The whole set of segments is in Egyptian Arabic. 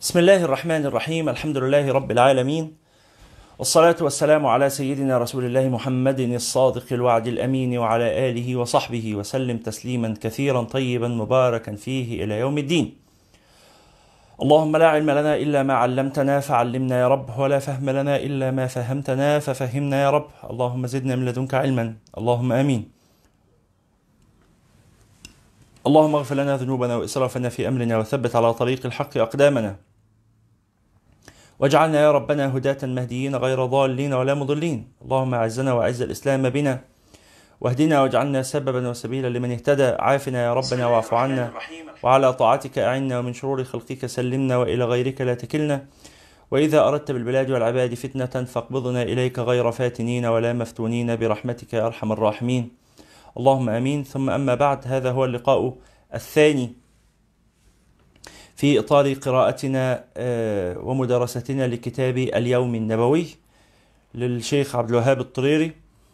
بسم الله الرحمن الرحيم الحمد لله رب العالمين والصلاة والسلام على سيدنا رسول الله محمد الصادق الوعد الأمين وعلى آله وصحبه وسلم تسليما كثيرا طيبا مباركا فيه إلى يوم الدين اللهم لا علم لنا إلا ما علمتنا فعلمنا يا رب ولا فهم لنا إلا ما فهمتنا ففهمنا يا رب اللهم زدنا من لدنك علما اللهم آمين اللهم اغفر لنا ذنوبنا وإسرافنا في أمرنا وثبت على طريق الحق أقدامنا واجعلنا يا ربنا هداة مهديين غير ضالين ولا مضلين اللهم أعزنا وأعز الإسلام بنا واهدنا واجعلنا سببا وسبيلا لمن اهتدى عافنا يا ربنا واعف عنا وعلى طاعتك أعنا ومن شرور خلقك سلمنا وإلى غيرك لا تكلنا وإذا أردت بالبلاد والعباد فتنة فاقبضنا إليك غير فاتنين ولا مفتونين برحمتك يا أرحم الراحمين اللهم امين ثم اما بعد هذا هو اللقاء الثاني في اطار قراءتنا ومدارستنا لكتاب اليوم النبوي للشيخ عبد الوهاب الطريري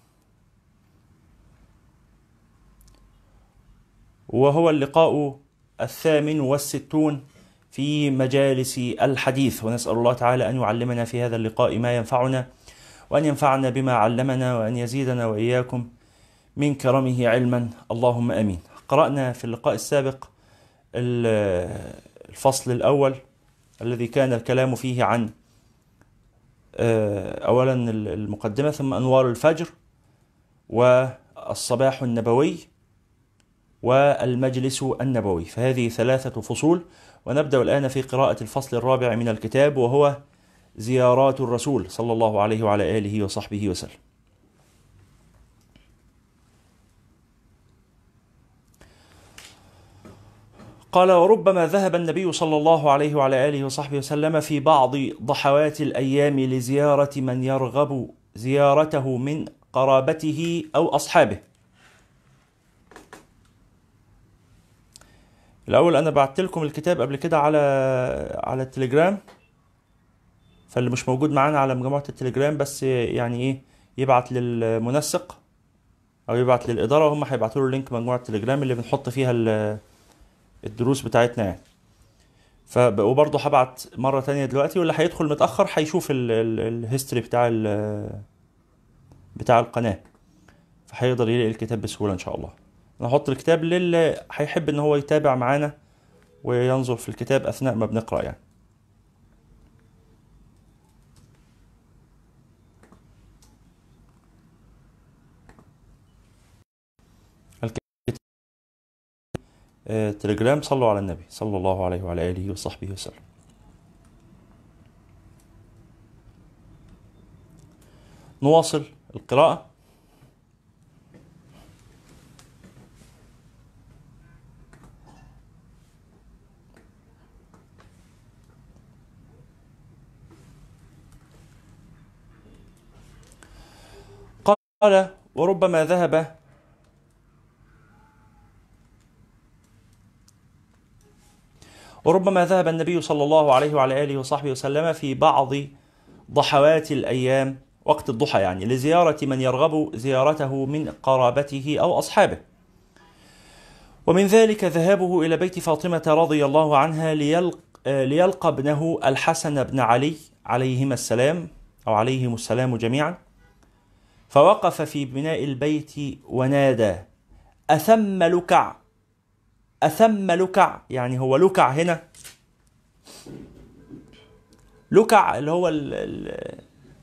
وهو اللقاء الثامن والستون في مجالس الحديث ونسال الله تعالى ان يعلمنا في هذا اللقاء ما ينفعنا وان ينفعنا بما علمنا وان يزيدنا واياكم من كرمه علما اللهم امين. قرانا في اللقاء السابق الفصل الاول الذي كان الكلام فيه عن اولا المقدمه ثم انوار الفجر والصباح النبوي والمجلس النبوي فهذه ثلاثه فصول ونبدا الان في قراءه الفصل الرابع من الكتاب وهو زيارات الرسول صلى الله عليه وعلى اله وصحبه وسلم. قال وربما ذهب النبي صلى الله عليه وعلى اله وصحبه وسلم في بعض ضحوات الايام لزياره من يرغب زيارته من قرابته او اصحابه. الاول انا بعت لكم الكتاب قبل كده على على التليجرام فاللي مش موجود معانا على مجموعه التليجرام بس يعني ايه يبعت للمنسق او يبعت للاداره وهم هيبعتوا له لينك مجموعه التليجرام اللي بنحط فيها الدروس بتاعتنا يعني ف وبرضه هبعت مره تانية دلوقتي واللي هيدخل متاخر هيشوف الهيستوري بتاع ال بتاع القناه فهيقدر يلاقي الكتاب بسهوله ان شاء الله انا هحط الكتاب للي هيحب ان هو يتابع معانا وينظر في الكتاب اثناء ما بنقرا يعني تليجرام صلوا على النبي صلى الله عليه وعلى آله وصحبه وسلم نواصل القراءة قال وربما ذهب وربما ذهب النبي صلى الله عليه وعلى اله وصحبه وسلم في بعض ضحوات الايام وقت الضحى يعني لزياره من يرغب زيارته من قرابته او اصحابه. ومن ذلك ذهابه الى بيت فاطمه رضي الله عنها ليلق ليلقى ابنه الحسن بن علي عليهما السلام او عليهم السلام جميعا. فوقف في بناء البيت ونادى: أثم لكع أثم لكع يعني هو لكع هنا لكع اللي هو ال ال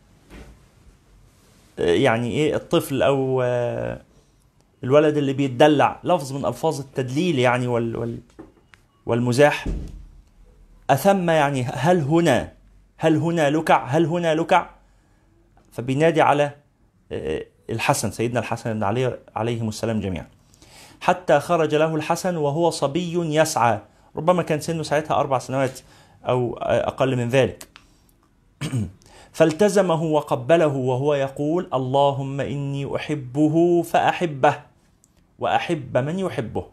يعني ايه الطفل او الولد اللي بيتدلع لفظ من الفاظ التدليل يعني وال وال والمزاح أثم يعني هل هنا هل هنا لكع هل هنا لكع فبينادي على الحسن سيدنا الحسن بن علي عليهم السلام جميعا حتى خرج له الحسن وهو صبي يسعى ربما كان سنه ساعتها أربع سنوات أو أقل من ذلك فالتزمه وقبله وهو يقول اللهم إني أحبه فأحبه وأحب من يحبه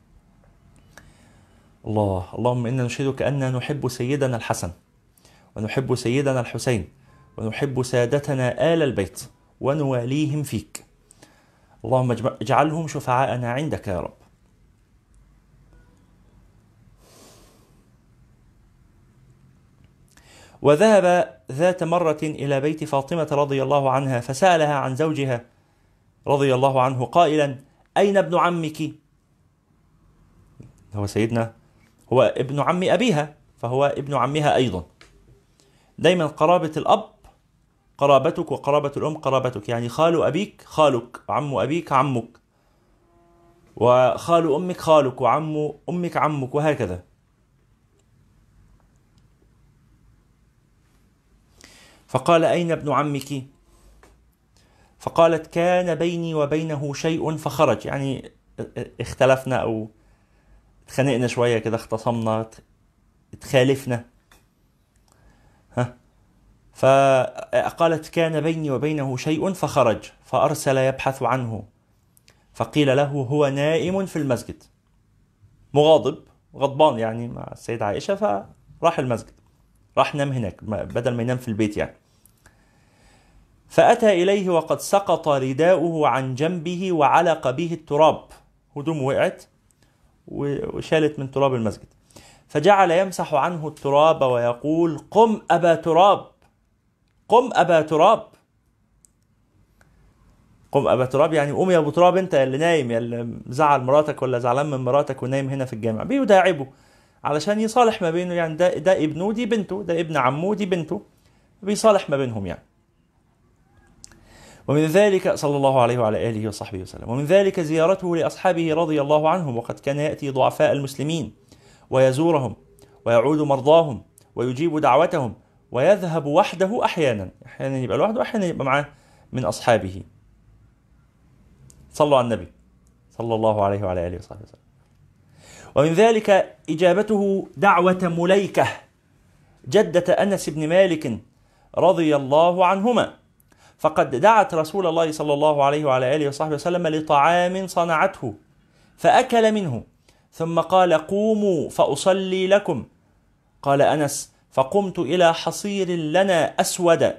الله اللهم إنا نشهدك أننا نحب سيدنا الحسن ونحب سيدنا الحسين ونحب سادتنا آل البيت ونواليهم فيك اللهم اجعلهم شفعاءنا عندك يا رب وذهب ذات مرة إلى بيت فاطمة رضي الله عنها فسألها عن زوجها رضي الله عنه قائلا أين ابن عمك؟ هو سيدنا هو ابن عم أبيها فهو ابن عمها أيضا دايما قرابة الأب قرابتك وقرابة الأم قرابتك يعني خال أبيك خالك وعم أبيك عمك وخال أمك خالك وعم أمك عمك وهكذا فقال أين ابن عمك فقالت كان بيني وبينه شيء فخرج يعني اختلفنا أو اتخانقنا شوية كده اختصمنا اتخالفنا ها فقالت كان بيني وبينه شيء فخرج فأرسل يبحث عنه فقيل له هو نائم في المسجد مغاضب غضبان يعني مع السيدة عائشة فراح المسجد راح نام هناك بدل ما ينام في البيت يعني فأتى إليه وقد سقط رداؤه عن جنبه وعلق به التراب هدوم وقعت وشالت من تراب المسجد فجعل يمسح عنه التراب ويقول قم أبا تراب قم أبا تراب قم أبا تراب يعني قوم يا أبو تراب أنت اللي نايم يا اللي مزعل مراتك ولا زعلان من مراتك ونايم هنا في الجامع بيداعبه علشان يصالح ما بينه يعني ده ده ابنه دي بنته ده ابن عمه دي بنته بيصالح ما بينهم يعني ومن ذلك صلى الله عليه وعلى آله وصحبه وسلم ومن ذلك زيارته لأصحابه رضي الله عنهم وقد كان يأتي ضعفاء المسلمين ويزورهم ويعود مرضاهم ويجيب دعوتهم ويذهب وحده أحيانا أحيانا يبقى لوحده أحيانا يبقى معاه من أصحابه صلوا على النبي صلى الله عليه وعلى آله وصحبه وسلم ومن ذلك إجابته دعوة مليكة جدة أنس بن مالك رضي الله عنهما فقد دعت رسول الله صلى الله عليه وعلى آله وصحبه وسلم لطعام صنعته فأكل منه ثم قال قوموا فأصلي لكم قال أنس فقمت إلى حصير لنا أسود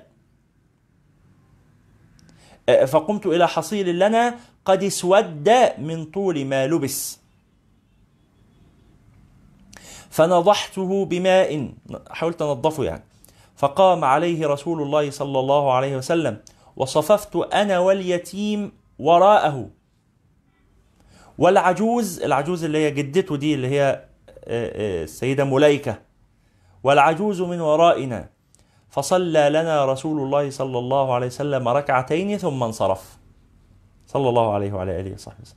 فقمت إلى حصير لنا قد اسود من طول ما لبس فنضحته بماء حاولت انظفه يعني فقام عليه رسول الله صلى الله عليه وسلم وصففت انا واليتيم وراءه والعجوز العجوز اللي هي جدته دي اللي هي السيدة مليكة والعجوز من ورائنا فصلى لنا رسول الله صلى الله عليه وسلم ركعتين ثم انصرف صلى الله عليه وعلى آله وصحبه وسلم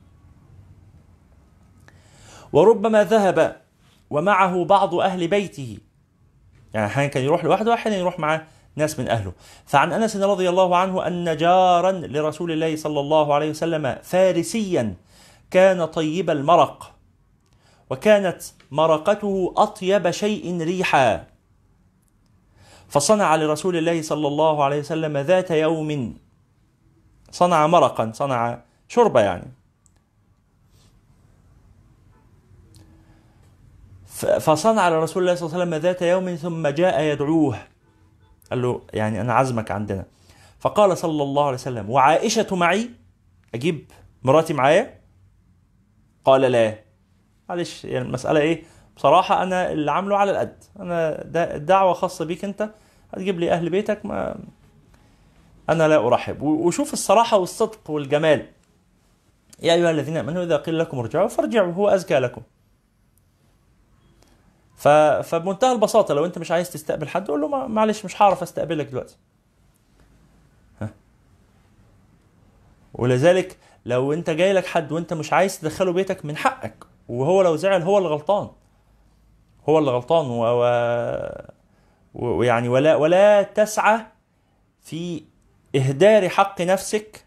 وربما ذهب ومعه بعض أهل بيته يعني أحيانا كان يروح لوحده وأحيانا يروح معه ناس من أهله فعن أنس رضي الله عنه أن جارا لرسول الله صلى الله عليه وسلم فارسيا كان طيب المرق وكانت مرقته أطيب شيء ريحا فصنع لرسول الله صلى الله عليه وسلم ذات يوم صنع مرقا صنع شربة يعني فصنع لرسول الله صلى الله عليه وسلم ذات يوم ثم جاء يدعوه قال له يعني أنا عزمك عندنا فقال صلى الله عليه وسلم وعائشة معي أجيب مراتي معايا قال لا معلش يعني المسألة إيه بصراحة أنا اللي عامله على القد أنا ده الدعوة خاصة بيك أنت هتجيب لي أهل بيتك ما أنا لا أرحب وشوف الصراحة والصدق والجمال يا أيها الذين آمنوا إذا قيل لكم ارجعوا فارجعوا هو أزكى لكم ف... فبمنتهى البساطه لو انت مش عايز تستقبل حد قول له معلش مش هعرف استقبلك دلوقتي ها. ولذلك لو انت جاي لك حد وانت مش عايز تدخله بيتك من حقك وهو لو زعل هو اللي غلطان هو اللي غلطان و... و... ويعني ولا ولا تسعى في اهدار حق نفسك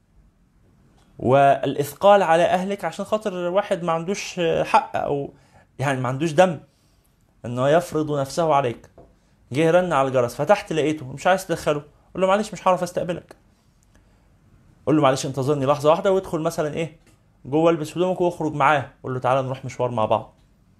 والاثقال على اهلك عشان خاطر واحد ما عندوش حق او يعني ما عندوش دم انه يفرض نفسه عليك جه رن على الجرس فتحت لقيته مش عايز تدخله قول له معلش مش هعرف استقبلك قول له معلش انتظرني لحظه واحده وادخل مثلا ايه جوه البس هدومك واخرج معاه قول له تعالى نروح مشوار مع بعض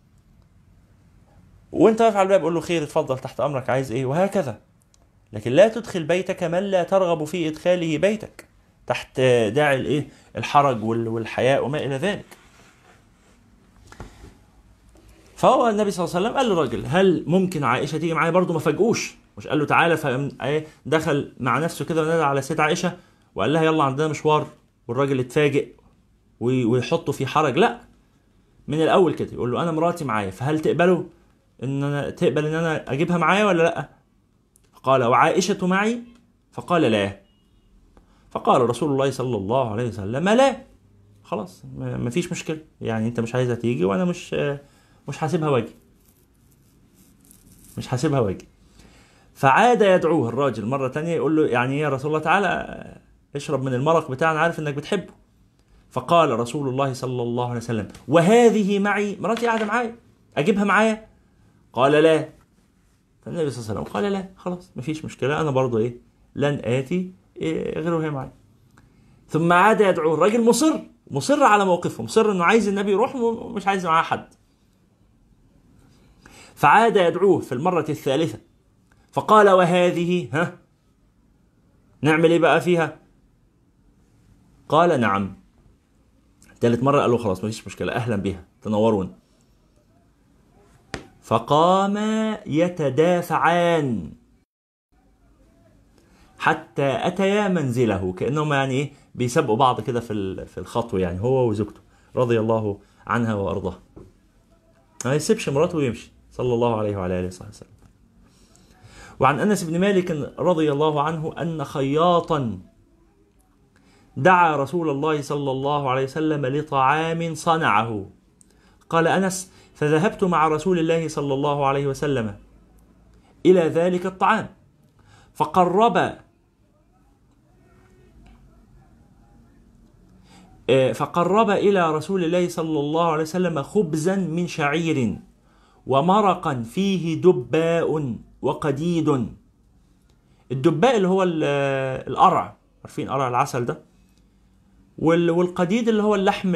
وانت واقف على الباب قول له خير اتفضل تحت امرك عايز ايه وهكذا لكن لا تدخل بيتك من لا ترغب في ادخاله بيتك تحت داعي الايه الحرج والحياء وما الى ذلك فهو النبي صلى الله عليه وسلم قال للراجل هل ممكن عائشه تيجي معايا برضه ما فاجئوش مش قال له تعالى فدخل مع نفسه كده ونادى على ست عائشه وقال لها يلا عندنا مشوار والراجل اتفاجئ ويحطه في حرج لا من الاول كده يقول له انا مراتي معايا فهل تقبلوا ان انا تقبل ان انا اجيبها معايا ولا لا قال وعائشه معي فقال لا فقال رسول الله صلى الله عليه وسلم لا خلاص ما فيش مشكله يعني انت مش عايزها تيجي وانا مش مش حاسبها واجي مش حاسبها واجي فعاد يدعوه الراجل مره تانية يقول له يعني يا رسول الله تعالى اشرب من المرق بتاعنا عارف انك بتحبه فقال رسول الله صلى الله عليه وسلم وهذه معي مراتي قاعده معايا اجيبها معايا قال لا فالنبي صلى الله عليه وسلم قال لا خلاص مفيش مشكله انا برضو ايه لن اتي إيه غير وهي معي ثم عاد يدعوه الراجل مصر مصر على موقفه مصر انه عايز النبي يروح ومش عايز معاه حد فعاد يدعوه في المرة الثالثة فقال وهذه ها نعمل ايه بقى فيها قال نعم ثالث مرة قال له خلاص مفيش مشكلة أهلا بها تنورون فقاما يتدافعان حتى أتيا منزله كأنهم يعني إيه بيسبقوا بعض كده في في الخطو يعني هو وزوجته رضي الله عنها وأرضاها ما يسيبش مراته ويمشي صلى الله عليه وعلى آله وصحبه وسلم وعن أنس بن مالك رضي الله عنه أن خياطا دعا رسول الله صلى الله عليه وسلم لطعام صنعه قال انس فذهبت مع رسول الله صلى الله عليه وسلم الى ذلك الطعام فقرب فقرب الى رسول الله صلى الله عليه وسلم خبزا من شعير ومرقا فيه دباء وقديد الدباء اللي هو القرع عارفين قرع العسل ده والقديد اللي هو اللحم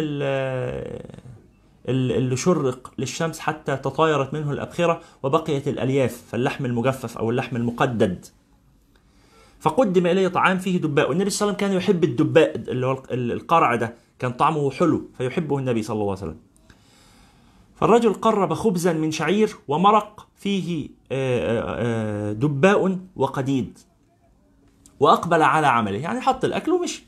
اللي شرق للشمس حتى تطايرت منه الأبخرة وبقيت الألياف فاللحم المجفف أو اللحم المقدد فقدم إليه طعام فيه دباء والنبي صلى الله عليه وسلم كان يحب الدباء اللي هو القرع ده كان طعمه حلو فيحبه النبي صلى الله عليه وسلم فالرجل قرب خبزا من شعير ومرق فيه دباء وقديد وأقبل على عمله يعني حط الأكل ومشي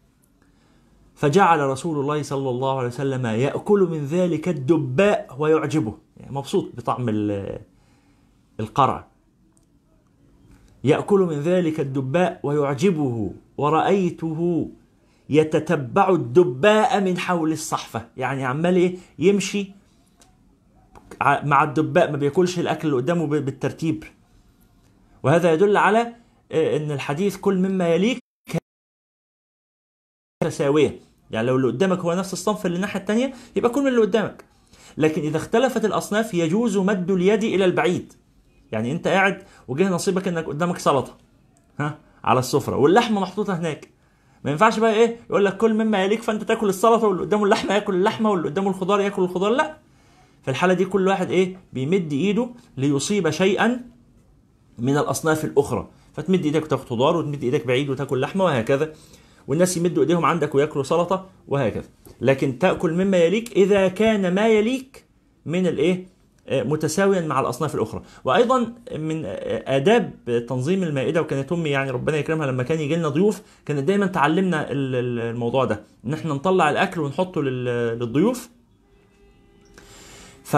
فجعل رسول الله صلى الله عليه وسلم يأكل من ذلك الدباء ويعجبه يعني مبسوط بطعم القرع يأكل من ذلك الدباء ويعجبه ورأيته يتتبع الدباء من حول الصحفة يعني عمال ايه يمشي مع الدباء ما بياكلش الأكل اللي قدامه بالترتيب وهذا يدل على ان الحديث كل مما يليك تساويه يعني لو اللي قدامك هو نفس الصنف اللي الناحيه الثانيه يبقى كل من اللي قدامك لكن اذا اختلفت الاصناف يجوز مد اليد الى البعيد يعني انت قاعد وجه نصيبك انك قدامك سلطه ها على السفره واللحمه محطوطه هناك ما ينفعش بقى ايه يقول لك كل مما يليك فانت تاكل السلطه واللي قدامه اللحمه ياكل اللحمه واللي قدامه الخضار ياكل الخضار لا في الحاله دي كل واحد ايه بيمد ايده ليصيب شيئا من الاصناف الاخرى فتمد ايدك وتاخد خضار وتمد ايدك بعيد وتاكل لحمه وهكذا والناس يمدوا ايديهم عندك وياكلوا سلطه وهكذا لكن تاكل مما يليك اذا كان ما يليك من الايه متساويا مع الاصناف الاخرى وايضا من اداب تنظيم المائده وكانت امي يعني ربنا يكرمها لما كان يجي لنا ضيوف كانت دايما تعلمنا الموضوع ده ان احنا نطلع الاكل ونحطه للضيوف ف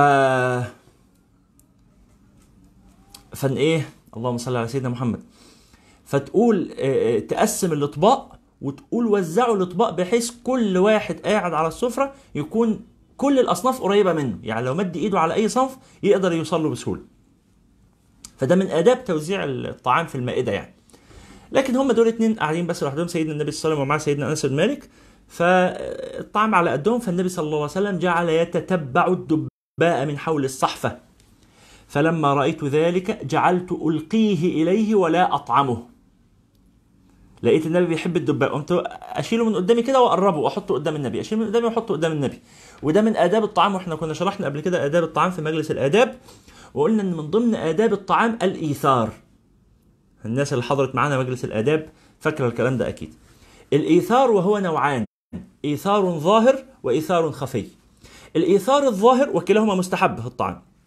فان ايه اللهم صل على سيدنا محمد فتقول تقسم الاطباق وتقول وزعوا الاطباق بحيث كل واحد قاعد على السفره يكون كل الاصناف قريبه منه يعني لو مد ايده على اي صنف يقدر يوصل له بسهوله فده من اداب توزيع الطعام في المائده يعني لكن هم دول اتنين قاعدين بس لوحدهم سيدنا النبي صلى الله عليه وسلم ومعاه سيدنا انس بن مالك فالطعام على قدهم فالنبي صلى الله عليه وسلم جعل يتتبع الدباء من حول الصحفه فلما رايت ذلك جعلت القيه اليه ولا اطعمه لقيت النبي بيحب الدباء قمت اشيله من قدامي كده واقربه واحطه قدام النبي اشيله من قدامي واحطه قدام النبي وده من اداب الطعام واحنا كنا شرحنا قبل كده اداب الطعام في مجلس الاداب وقلنا ان من ضمن اداب الطعام الايثار الناس اللي حضرت معانا مجلس الاداب فاكره الكلام ده اكيد الايثار وهو نوعان ايثار ظاهر وايثار خفي الايثار الظاهر وكلاهما مستحب في الطعام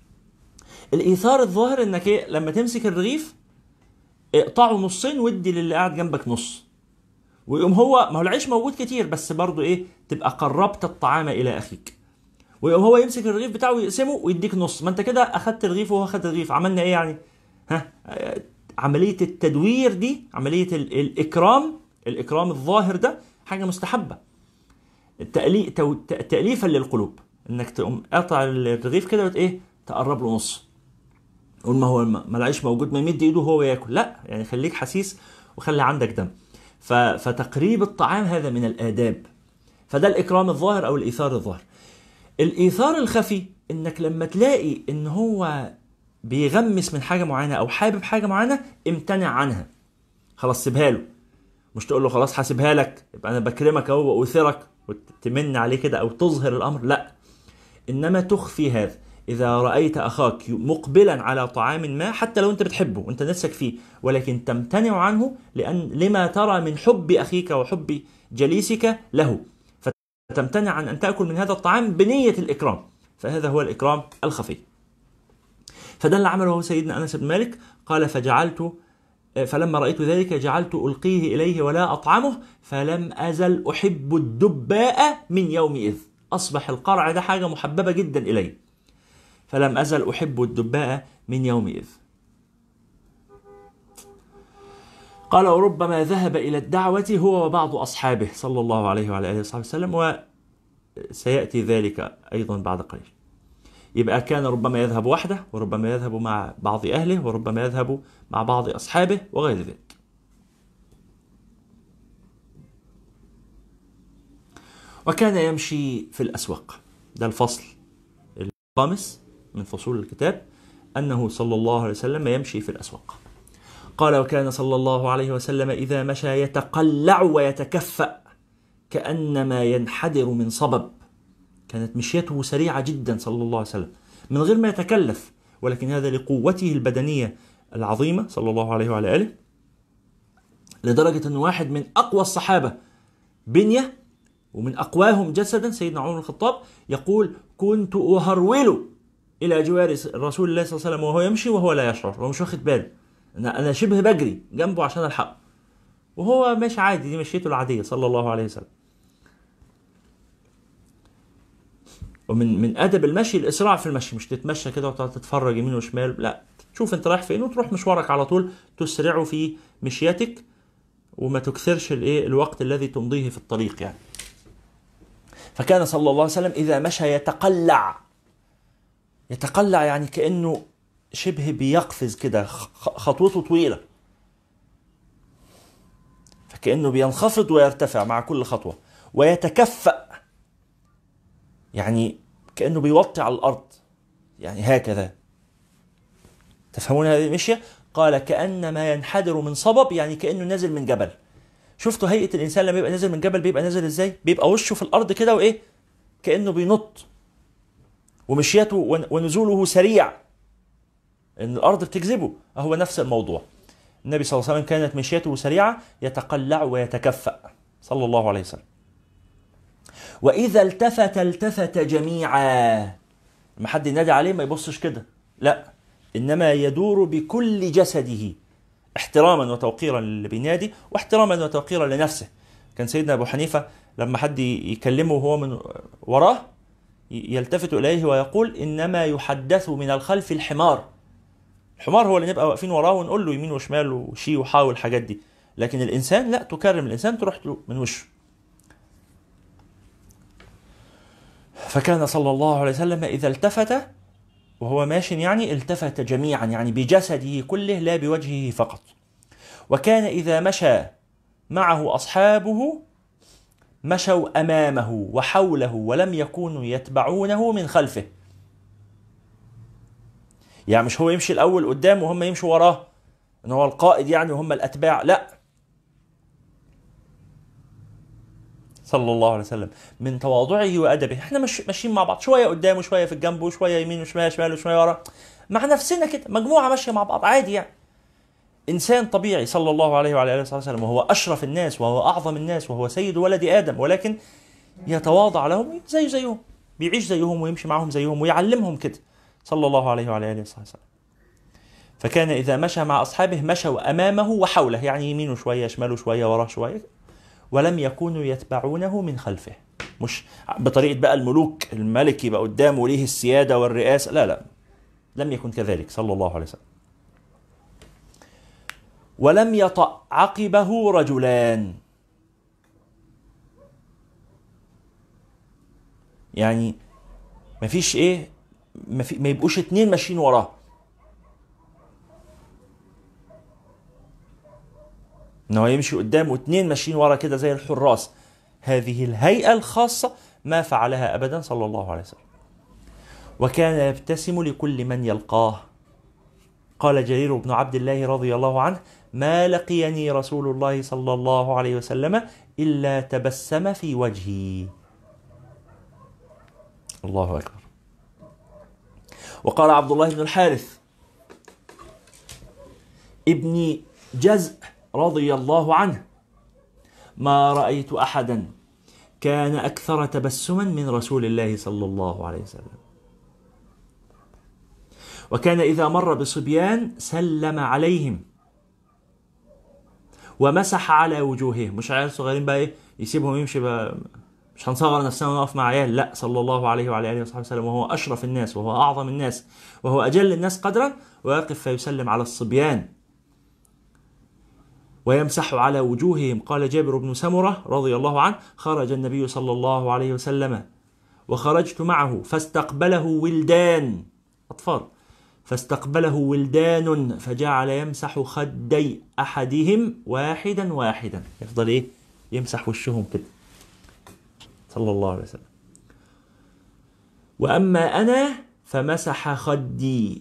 الايثار الظاهر انك ايه لما تمسك الرغيف اقطعه نصين وادي للي قاعد جنبك نص ويقوم هو ما هو العيش موجود كتير بس برضه ايه تبقى قربت الطعام الى اخيك ويقوم هو يمسك الرغيف بتاعه ويقسمه ويديك نص ما انت كده اخدت الرغيف وهو اخد الرغيف عملنا ايه يعني ها عمليه التدوير دي عمليه ال- الاكرام الاكرام الظاهر ده حاجه مستحبه التألي... تو- ت- تاليفا للقلوب انك تقوم قاطع الرغيف كده وت- ايه تقرب له نص قول ما هو ما ما العيش موجود ما يمد ايده وهو ياكل لا يعني خليك حسيس وخلي عندك دم ف... فتقريب الطعام هذا من الاداب فده الاكرام الظاهر او الايثار الظاهر الايثار الخفي انك لما تلاقي ان هو بيغمس من حاجه معينه او حابب حاجه معينه امتنع عنها خلاص سيبها له مش تقول له خلاص هسيبها لك يبقى انا بكرمك اهو واثرك وتمن عليه كده او تظهر الامر لا انما تخفي هذا اذا رايت اخاك مقبلا على طعام ما حتى لو انت بتحبه وانت نفسك فيه ولكن تمتنع عنه لان لما ترى من حب اخيك وحب جليسك له فتمتنع عن ان تاكل من هذا الطعام بنيه الاكرام فهذا هو الاكرام الخفي فده اللي عمله سيدنا انس بن مالك قال فجعلت فلما رأيت ذلك جعلت ألقيه إليه ولا أطعمه فلم أزل أحب الدباء من يومئذ أصبح القرع ده حاجة محببة جدا إلي فلم أزل أحب الدباء من يومئذ قال وربما ذهب إلى الدعوة هو وبعض أصحابه صلى الله عليه وعلى آله وصحبه وسلم وسيأتي ذلك أيضا بعد قليل يبقى كان ربما يذهب وحده وربما يذهب مع بعض أهله وربما يذهب مع بعض أصحابه وغير ذلك وكان يمشي في الأسواق ده الفصل الخامس من فصول الكتاب أنه صلى الله عليه وسلم يمشي في الأسواق قال وكان صلى الله عليه وسلم إذا مشى يتقلع ويتكفأ كأنما ينحدر من صبب كانت مشيته سريعة جدا صلى الله عليه وسلم من غير ما يتكلف ولكن هذا لقوته البدنية العظيمة صلى الله عليه وعلى آله لدرجة أن واحد من أقوى الصحابة بنية ومن أقواهم جسدا سيدنا عمر بن الخطاب يقول كنت أهرول إلى جوار رسول الله صلى الله عليه وسلم وهو يمشي وهو لا يشعر وهو مش واخد باله أنا أنا شبه بجري جنبه عشان ألحقه وهو ماشي عادي دي مشيته العادية صلى الله عليه وسلم ومن من ادب المشي الاسراع في المشي مش تتمشى كده وتقعد تتفرج يمين وشمال لا تشوف انت رايح فين وتروح مشوارك على طول تسرع في مشيتك وما تكثرش الايه الوقت الذي تمضيه في الطريق يعني فكان صلى الله عليه وسلم اذا مشى يتقلع يتقلع يعني كانه شبه بيقفز كده خطوته طويله فكانه بينخفض ويرتفع مع كل خطوه ويتكفأ يعني كأنه بيوطي على الأرض يعني هكذا تفهمون هذه المشية قال كأنما ينحدر من صبب يعني كأنه نازل من جبل شفتوا هيئة الإنسان لما يبقى نازل من جبل بيبقى نازل إزاي بيبقى وشه في الأرض كده وإيه كأنه بينط ومشيته ونزوله سريع ان الارض بتجذبه هو نفس الموضوع النبي صلى الله عليه وسلم كانت مشيته سريعه يتقلع ويتكفأ صلى الله عليه وسلم واذا التفت التفت جميعا لما حد ينادي عليه ما يبصش كده لا انما يدور بكل جسده احتراما وتوقيرا للي بينادي واحتراما وتوقيرا لنفسه كان سيدنا ابو حنيفه لما حد يكلمه وهو من وراه يلتفت اليه ويقول انما يحدث من الخلف الحمار الحمار هو اللي نبقى واقفين وراه ونقول له يمين وشمال وشي وحا والحاجات دي لكن الانسان لا تكرم الانسان تروح له من وشه فكان صلى الله عليه وسلم اذا التفت وهو ماش يعني التفت جميعا يعني بجسده كله لا بوجهه فقط وكان اذا مشى معه اصحابه مشوا امامه وحوله ولم يكونوا يتبعونه من خلفه يعني مش هو يمشي الاول قدام وهم يمشوا وراه ان هو القائد يعني وهم الاتباع لا صلى الله عليه وسلم من تواضعه وادبه احنا مش ماشيين مع بعض شويه قدام وشويه في الجنب وشويه يمين وشويه شمال وشويه ورا مع نفسنا كده مجموعه ماشيه مع بعض عادي يعني انسان طبيعي صلى الله عليه وعلى اله وصحبه وسلم وهو اشرف الناس وهو اعظم الناس وهو سيد ولد ادم ولكن يتواضع لهم زي زيهم بيعيش زيهم ويمشي معهم زيهم ويعلمهم كده صلى الله عليه وعلى آله وصحبه وسلم فكان إذا مشى مع أصحابه مشوا أمامه وحوله يعني يمينه شوية شماله شوية وراه شوية ولم يكونوا يتبعونه من خلفه مش بطريقة بقى الملوك الملك يبقى قدامه ليه السيادة والرئاسة لا لا لم يكن كذلك صلى الله عليه وسلم ولم يطأ عقبه رجلان يعني مفيش ايه ما, في ما يبقوش اتنين ماشيين وراه ان هو يمشي قدامه اتنين ماشيين ورا كده زي الحراس هذه الهيئة الخاصة ما فعلها أبدا صلى الله عليه وسلم وكان يبتسم لكل من يلقاه قال جرير بن عبد الله رضي الله عنه ما لقيني رسول الله صلى الله عليه وسلم إلا تبسم في وجهي الله أكبر وقال عبد الله بن الحارث ابن جزء رضي الله عنه ما رأيت أحدا كان أكثر تبسما من رسول الله صلى الله عليه وسلم وكان إذا مر بصبيان سلم عليهم ومسح على وجوههم مش عيال صغيرين بقى ايه يسيبهم يمشي بقى مش هنصغر نفسنا ونقف مع عيال لا صلى الله عليه وعلى اله وصحبه وسلم وهو اشرف الناس وهو اعظم الناس وهو اجل الناس قدرا ويقف فيسلم على الصبيان ويمسح على وجوههم قال جابر بن سمره رضي الله عنه خرج النبي صلى الله عليه وسلم وخرجت معه فاستقبله ولدان اطفال فاستقبله ولدان فجعل يمسح خدي احدهم واحدا واحدا يفضل ايه يمسح وشهم كده صلى الله عليه وسلم واما انا فمسح خدي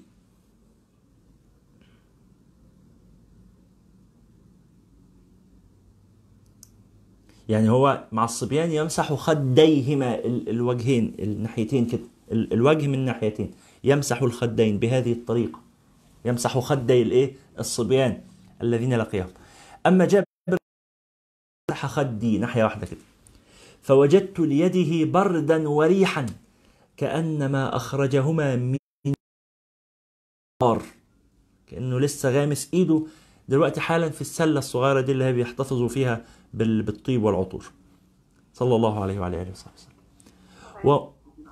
يعني هو مع الصبيان يمسح خديهما ال- الوجهين الناحيتين كده ال- الوجه من ناحيتين يمسح الخدين بهذه الطريقة يمسح خدي الايه الصبيان الذين لقيهم اما جابر مسح خدي ناحية واحدة كده فوجدت ليده بردا وريحا كأنما أخرجهما من نار كأنه لسه غامس إيده دلوقتي حالا في السلة الصغيرة دي اللي هي بيحتفظوا فيها بال- بالطيب والعطور صلى الله عليه وعلى آله وصحبه وسلم و...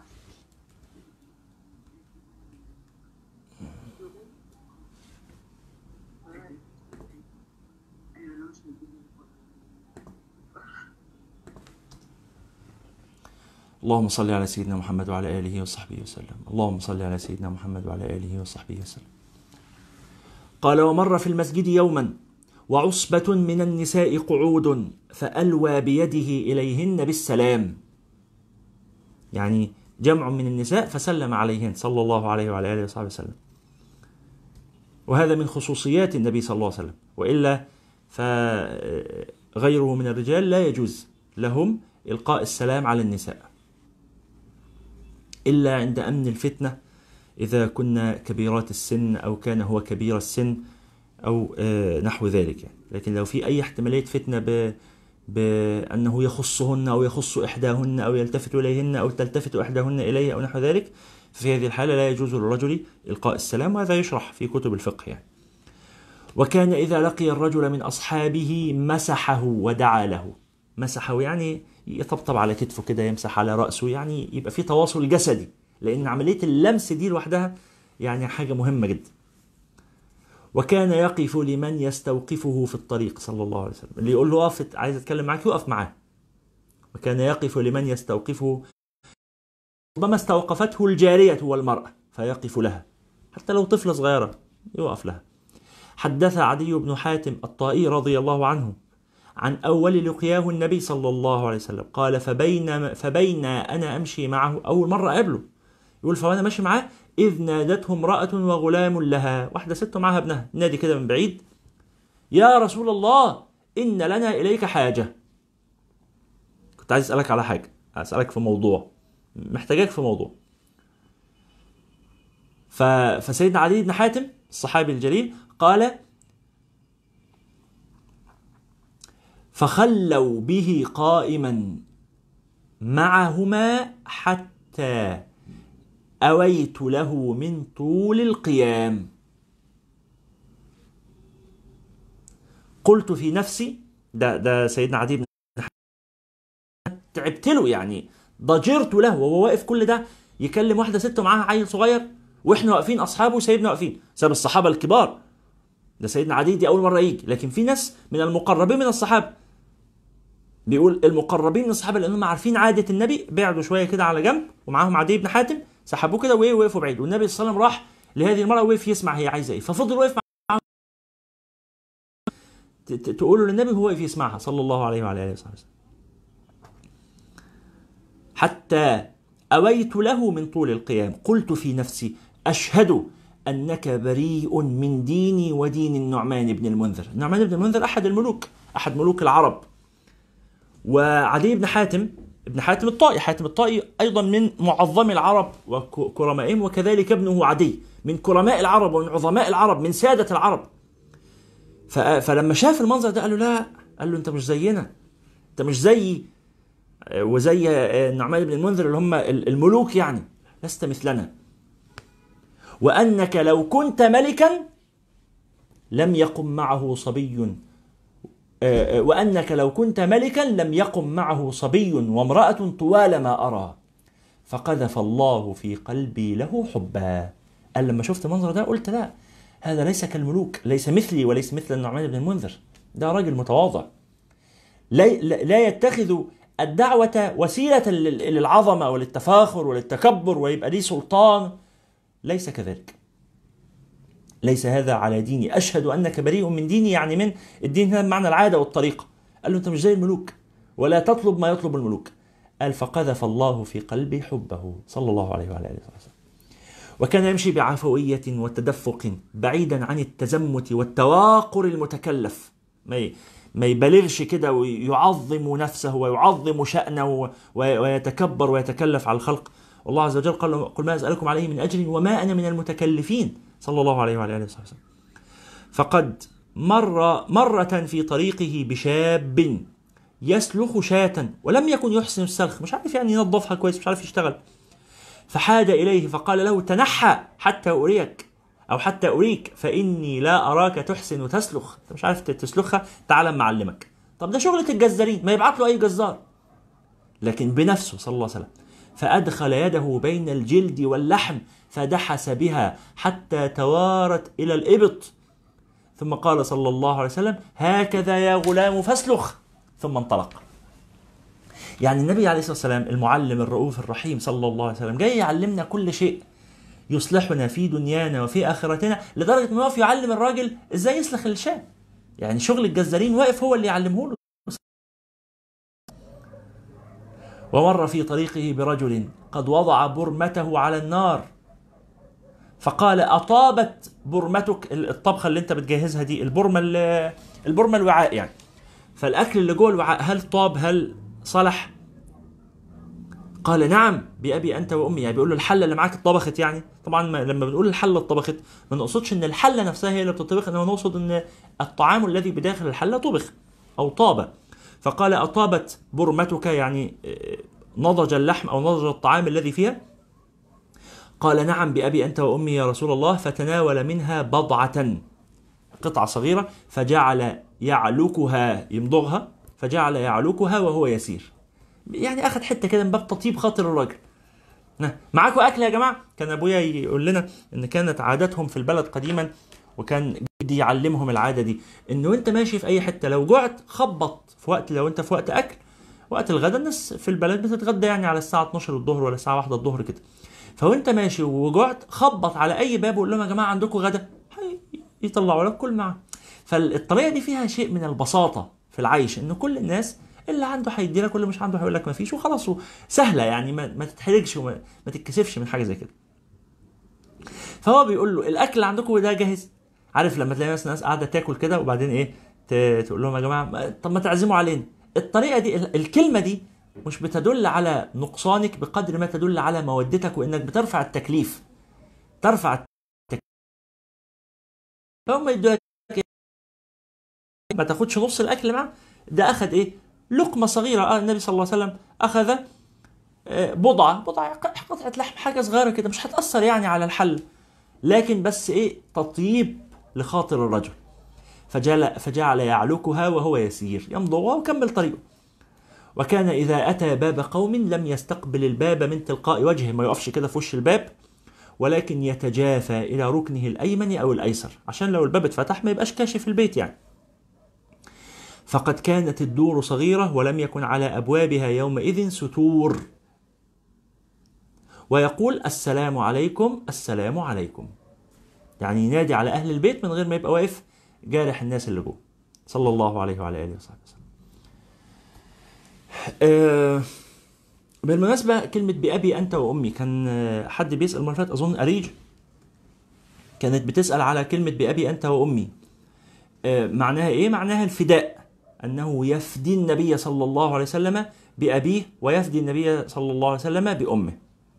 اللهم صل على سيدنا محمد وعلى آله وصحبه وسلم اللهم صل على سيدنا محمد وعلى آله وصحبه وسلم قال ومر في المسجد يوما وعصبة من النساء قعود فألوى بيده إليهن بالسلام يعني جمع من النساء فسلم عليهن صلى الله عليه وعلى آله وصحبه وسلم وهذا من خصوصيات النبي صلى الله عليه وسلم وإلا فغيره من الرجال لا يجوز لهم إلقاء السلام على النساء إلا عند أمن الفتنة إذا كنا كبيرات السن أو كان هو كبير السن أو آه، نحو ذلك يعني. لكن لو في أي احتمالية فتنة ب... بأنه يخصهن أو يخص إحداهن أو يلتفت إليهن أو تلتفت إحداهن إليه أو نحو ذلك ففي هذه الحالة لا يجوز للرجل إلقاء السلام وهذا يشرح في كتب الفقه يعني. وكان إذا لقي الرجل من أصحابه مسحه ودعا له مسحه يعني يطبطب على كتفه كده يمسح على رأسه يعني يبقى في تواصل جسدي لأن عملية اللمس دي لوحدها يعني حاجة مهمة جدا وكان يقف لمن يستوقفه في الطريق صلى الله عليه وسلم اللي يقول له اقف عايز اتكلم معاك يقف معاه وكان يقف لمن يستوقفه ربما استوقفته الجارية والمرأة فيقف لها حتى لو طفلة صغيرة يقف لها حدث عدي بن حاتم الطائي رضي الله عنه عن أول لقياه النبي صلى الله عليه وسلم قال فبين فبين أنا أمشي معه أول مرة قابله يقول فوأنا ماشي معاه إذ نادته امرأة وغلام لها واحدة ست معها ابنها نادي كده من بعيد يا رسول الله إن لنا إليك حاجة كنت عايز أسألك على حاجة أسألك في موضوع محتاجاك في موضوع ف... فسيدنا علي بن حاتم الصحابي الجليل قال فخلوا به قائما معهما حتى أويت له من طول القيام قلت في نفسي ده ده سيدنا عدي بن تعبت له يعني ضجرت له وهو واقف كل ده يكلم واحده ست ومعاها عيل صغير واحنا واقفين اصحابه وسيدنا واقفين ساب الصحابه الكبار ده سيدنا عدي دي اول مره يجي لكن في ناس من المقربين من الصحابه بيقول المقربين من الصحابه لانهم عارفين عاده النبي بعدوا شويه كده على جنب ومعاهم عدي بن حاتم سحبوه كده وايه وقفوا بعيد والنبي صلى الله عليه وسلم راح لهذه المراه وقف يسمع هي عايزه ايه ففضل واقف معاهم ت- ت- تقولوا للنبي هو واقف يسمعها صلى الله عليه وعلى اله وصحبه وسلم حتى أويت له من طول القيام قلت في نفسي أشهد أنك بريء من ديني ودين النعمان بن المنذر النعمان بن المنذر أحد الملوك أحد ملوك العرب وعدي بن حاتم ابن حاتم الطائي حاتم الطائي أيضا من معظم العرب وكرمائهم وكذلك ابنه عدي من كرماء العرب ومن عظماء العرب من سادة العرب ف- فلما شاف المنظر ده قال له لا قال له أنت مش زينا أنت مش زي وزي النعمان بن المنذر اللي هم الملوك يعني لست مثلنا وأنك لو كنت ملكا لم يقم معه صبي وأنك لو كنت ملكا لم يقم معه صبي وامرأة طوال ما أرى فقذف الله في قلبي له حبا قال لما شفت المنظر ده قلت لا هذا ليس كالملوك ليس مثلي وليس مثل النعمان بن المنذر ده راجل متواضع لا لا يتخذ الدعوة وسيلة لل- للعظمة وللتفاخر وللتكبر ويبقى ليه سلطان ليس كذلك ليس هذا على ديني أشهد أنك بريء من ديني يعني من الدين هنا بمعنى العادة والطريقة قال له أنت مش زي الملوك ولا تطلب ما يطلب الملوك قال فقذف الله في قلبي حبه صلى الله عليه وعلى آله وسلم وكان يمشي بعفوية وتدفق بعيدا عن التزمت والتواقر المتكلف ما ي- ما يبالغش كده ويعظم نفسه ويعظم شأنه و- ويتكبر ويتكلف على الخلق والله عز وجل قال قل ما أسألكم عليه من أجر وما أنا من المتكلفين صلى الله عليه وعلى آله وصحبه وسلم فقد مر مرة في طريقه بشاب يسلخ شاة ولم يكن يحسن السلخ مش عارف يعني ينظفها كويس مش عارف يشتغل فحاد إليه فقال له تنحى حتى أريك أو حتى أريك فإني لا أراك تحسن تسلخ أنت مش عارف تسلخها تعال معلمك طب ده شغلة الجزارين ما يبعت له أي جزار لكن بنفسه صلى الله عليه وسلم فأدخل يده بين الجلد واللحم فدحس بها حتى توارت إلى الإبط ثم قال صلى الله عليه وسلم هكذا يا غلام فاسلخ ثم انطلق يعني النبي عليه الصلاة والسلام المعلم الرؤوف الرحيم صلى الله عليه وسلم جاي يعلمنا كل شيء يصلحنا في دنيانا وفي آخرتنا لدرجة أنه واقف يعلم الراجل إزاي يسلخ الشاة يعني شغل الجزارين واقف هو اللي يعلمه له ومر في طريقه برجل قد وضع برمته على النار فقال أطابت برمتك الطبخة اللي أنت بتجهزها دي البرمة ال- البرمة الوعاء يعني فالأكل اللي جوه الوعاء هل طاب هل صلح قال نعم بأبي أنت وأمي يعني بيقول له الحلة اللي معاك اتطبخت يعني طبعا ما لما بنقول الحلة اتطبخت ما نقصدش إن الحلة نفسها هي اللي بتطبخ إنما نقصد إن الطعام الذي بداخل الحلة طبخ أو طاب فقال أطابت برمتك يعني آه، نضج اللحم أو نضج الطعام الذي فيها قال نعم بأبي أنت وأمي يا رسول الله فتناول منها بضعة قطعة صغيرة فجعل يعلكها يمضغها فجعل يعلكها وهو يسير يعني أخذ حتة كده من باب تطيب خاطر الراجل ها، معاكم أكل يا جماعة كان أبويا يقول لنا إن كانت عاداتهم في البلد قديما وكان جدي يعلمهم العادة دي إنه أنت ماشي في أي حتة لو جعت خبط في وقت لو أنت في وقت أكل وقت الغداء الناس في البلد بتتغدى يعني على الساعة 12 الظهر ولا الساعة 1 الظهر كده فوانت ماشي وجعت خبط على اي باب وقول لهم يا جماعه عندكم غدا هي- يطلعوا لك كل معاه فالطريقه دي فيها شيء من البساطه في العيش ان كل الناس اللي عنده هيدي لك واللي مش عنده هيقول لك ما فيش وخلاص سهله يعني ما, ما تتحرجش وما ما تتكسفش من حاجه زي كده فهو بيقول له الاكل اللي عندكم ده جاهز عارف لما تلاقي ناس ناس قاعده تاكل كده وبعدين ايه ت- تقول لهم يا جماعه ما- طب ما تعزموا علينا الطريقه دي ال- الكلمه دي مش بتدل على نقصانك بقدر ما تدل على مودتك وانك بترفع التكليف ترفع التكليف فهم يدوا لك إيه؟ ما تاخدش نص الاكل معاه ده اخذ ايه لقمه صغيره آه النبي صلى الله عليه وسلم اخذ آه، بضعة بضعة قطعة لحم حاجة صغيرة كده مش هتأثر يعني على الحل لكن بس ايه تطيب لخاطر الرجل فجعل, فجعل يعلكها وهو يسير يمضغها وكمل طريقه وكان إذا أتى باب قوم لم يستقبل الباب من تلقاء وجهه ما يقفش كده في وش الباب ولكن يتجافى إلى ركنه الأيمن أو الأيسر عشان لو الباب اتفتح ما يبقاش كاشف البيت يعني فقد كانت الدور صغيرة ولم يكن على أبوابها يومئذ ستور ويقول السلام عليكم السلام عليكم يعني ينادي على أهل البيت من غير ما يبقى واقف جارح الناس اللي جوه صلى الله عليه وعلى آله وصحبه وسلم آه بالمناسبة كلمة بأبي أنت وأمي كان آه، حد بيسأل المرة اللي فاتت أظن أريج كانت بتسأل على كلمة بأبي أنت وأمي آه معناها إيه؟ معناها الفداء أنه يفدي النبي صلى الله عليه وسلم بأبيه ويفدي النبي صلى الله عليه وسلم بأمه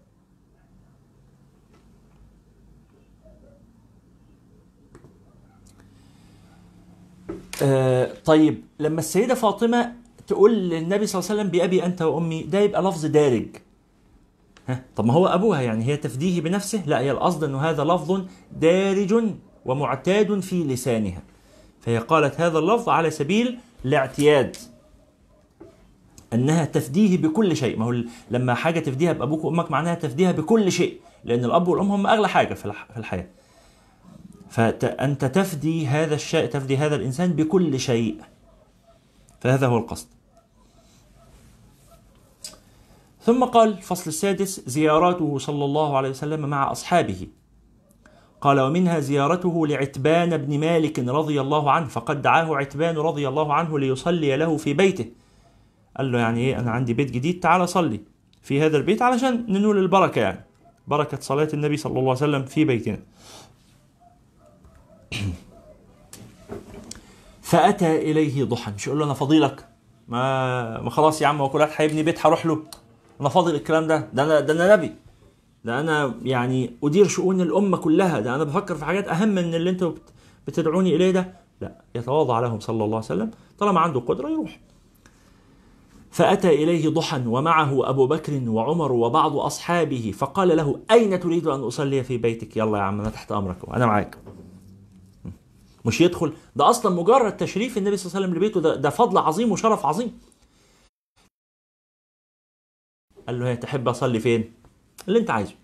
آه طيب لما السيدة فاطمة تقول للنبي صلى الله عليه وسلم بأبي أنت وأمي ده يبقى لفظ دارج ها طب ما هو أبوها يعني هي تفديه بنفسه لا هي القصد أنه هذا لفظ دارج ومعتاد في لسانها فهي قالت هذا اللفظ على سبيل الاعتياد انها تفديه بكل شيء ما هو لما حاجه تفديها بابوك وامك معناها تفديها بكل شيء لان الاب والام هم اغلى حاجه في الحياه فانت تفدي هذا الشيء تفدي هذا الانسان بكل شيء فهذا هو القصد ثم قال الفصل السادس زياراته صلى الله عليه وسلم مع اصحابه قال ومنها زيارته لعتبان بن مالك رضي الله عنه فقد دعاه عتبان رضي الله عنه ليصلي له في بيته قال له يعني ايه انا عندي بيت جديد تعال صلي في هذا البيت علشان ننول البركه يعني بركه صلاه النبي صلى الله عليه وسلم في بيتنا فاتى اليه ضحى مش يقول له انا فضيلك ما ما خلاص يا عم هو كل واحد هيبني بيت هروح له انا فاضل الكلام ده ده انا ده انا نبي ده انا يعني ادير شؤون الامه كلها ده انا بفكر في حاجات اهم من اللي انتوا بتدعوني اليه ده لا يتواضع لهم صلى الله عليه وسلم طالما عنده قدره يروح فأتى إليه ضحى ومعه أبو بكر وعمر وبعض أصحابه فقال له أين تريد أن أصلي في بيتك يلا يا عم أنا تحت أمرك وأنا معاك مش يدخل ده أصلا مجرد تشريف النبي صلى الله عليه وسلم لبيته ده, ده فضل عظيم وشرف عظيم قال له هي تحب أصلي فين اللي أنت عايزه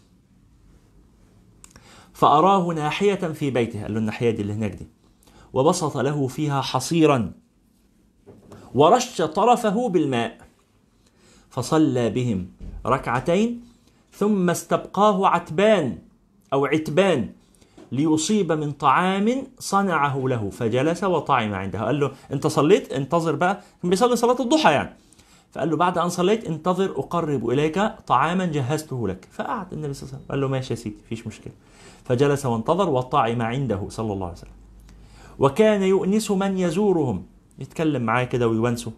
فأراه ناحية في بيته قال له الناحية دي اللي هناك دي وبسط له فيها حصيرا ورش طرفه بالماء فصلى بهم ركعتين ثم استبقاه عتبان او عتبان ليصيب من طعام صنعه له فجلس وطعم عنده قال له انت صليت انتظر بقى كان بيصلي صلاه الضحى يعني فقال له بعد ان صليت انتظر اقرب اليك طعاما جهزته لك فقعد النبي صلى الله عليه وسلم قال له ماشي يا سيدي مفيش مشكله فجلس وانتظر وطعم عنده صلى الله عليه وسلم وكان يؤنس من يزورهم يتكلم معاه كده ويونسه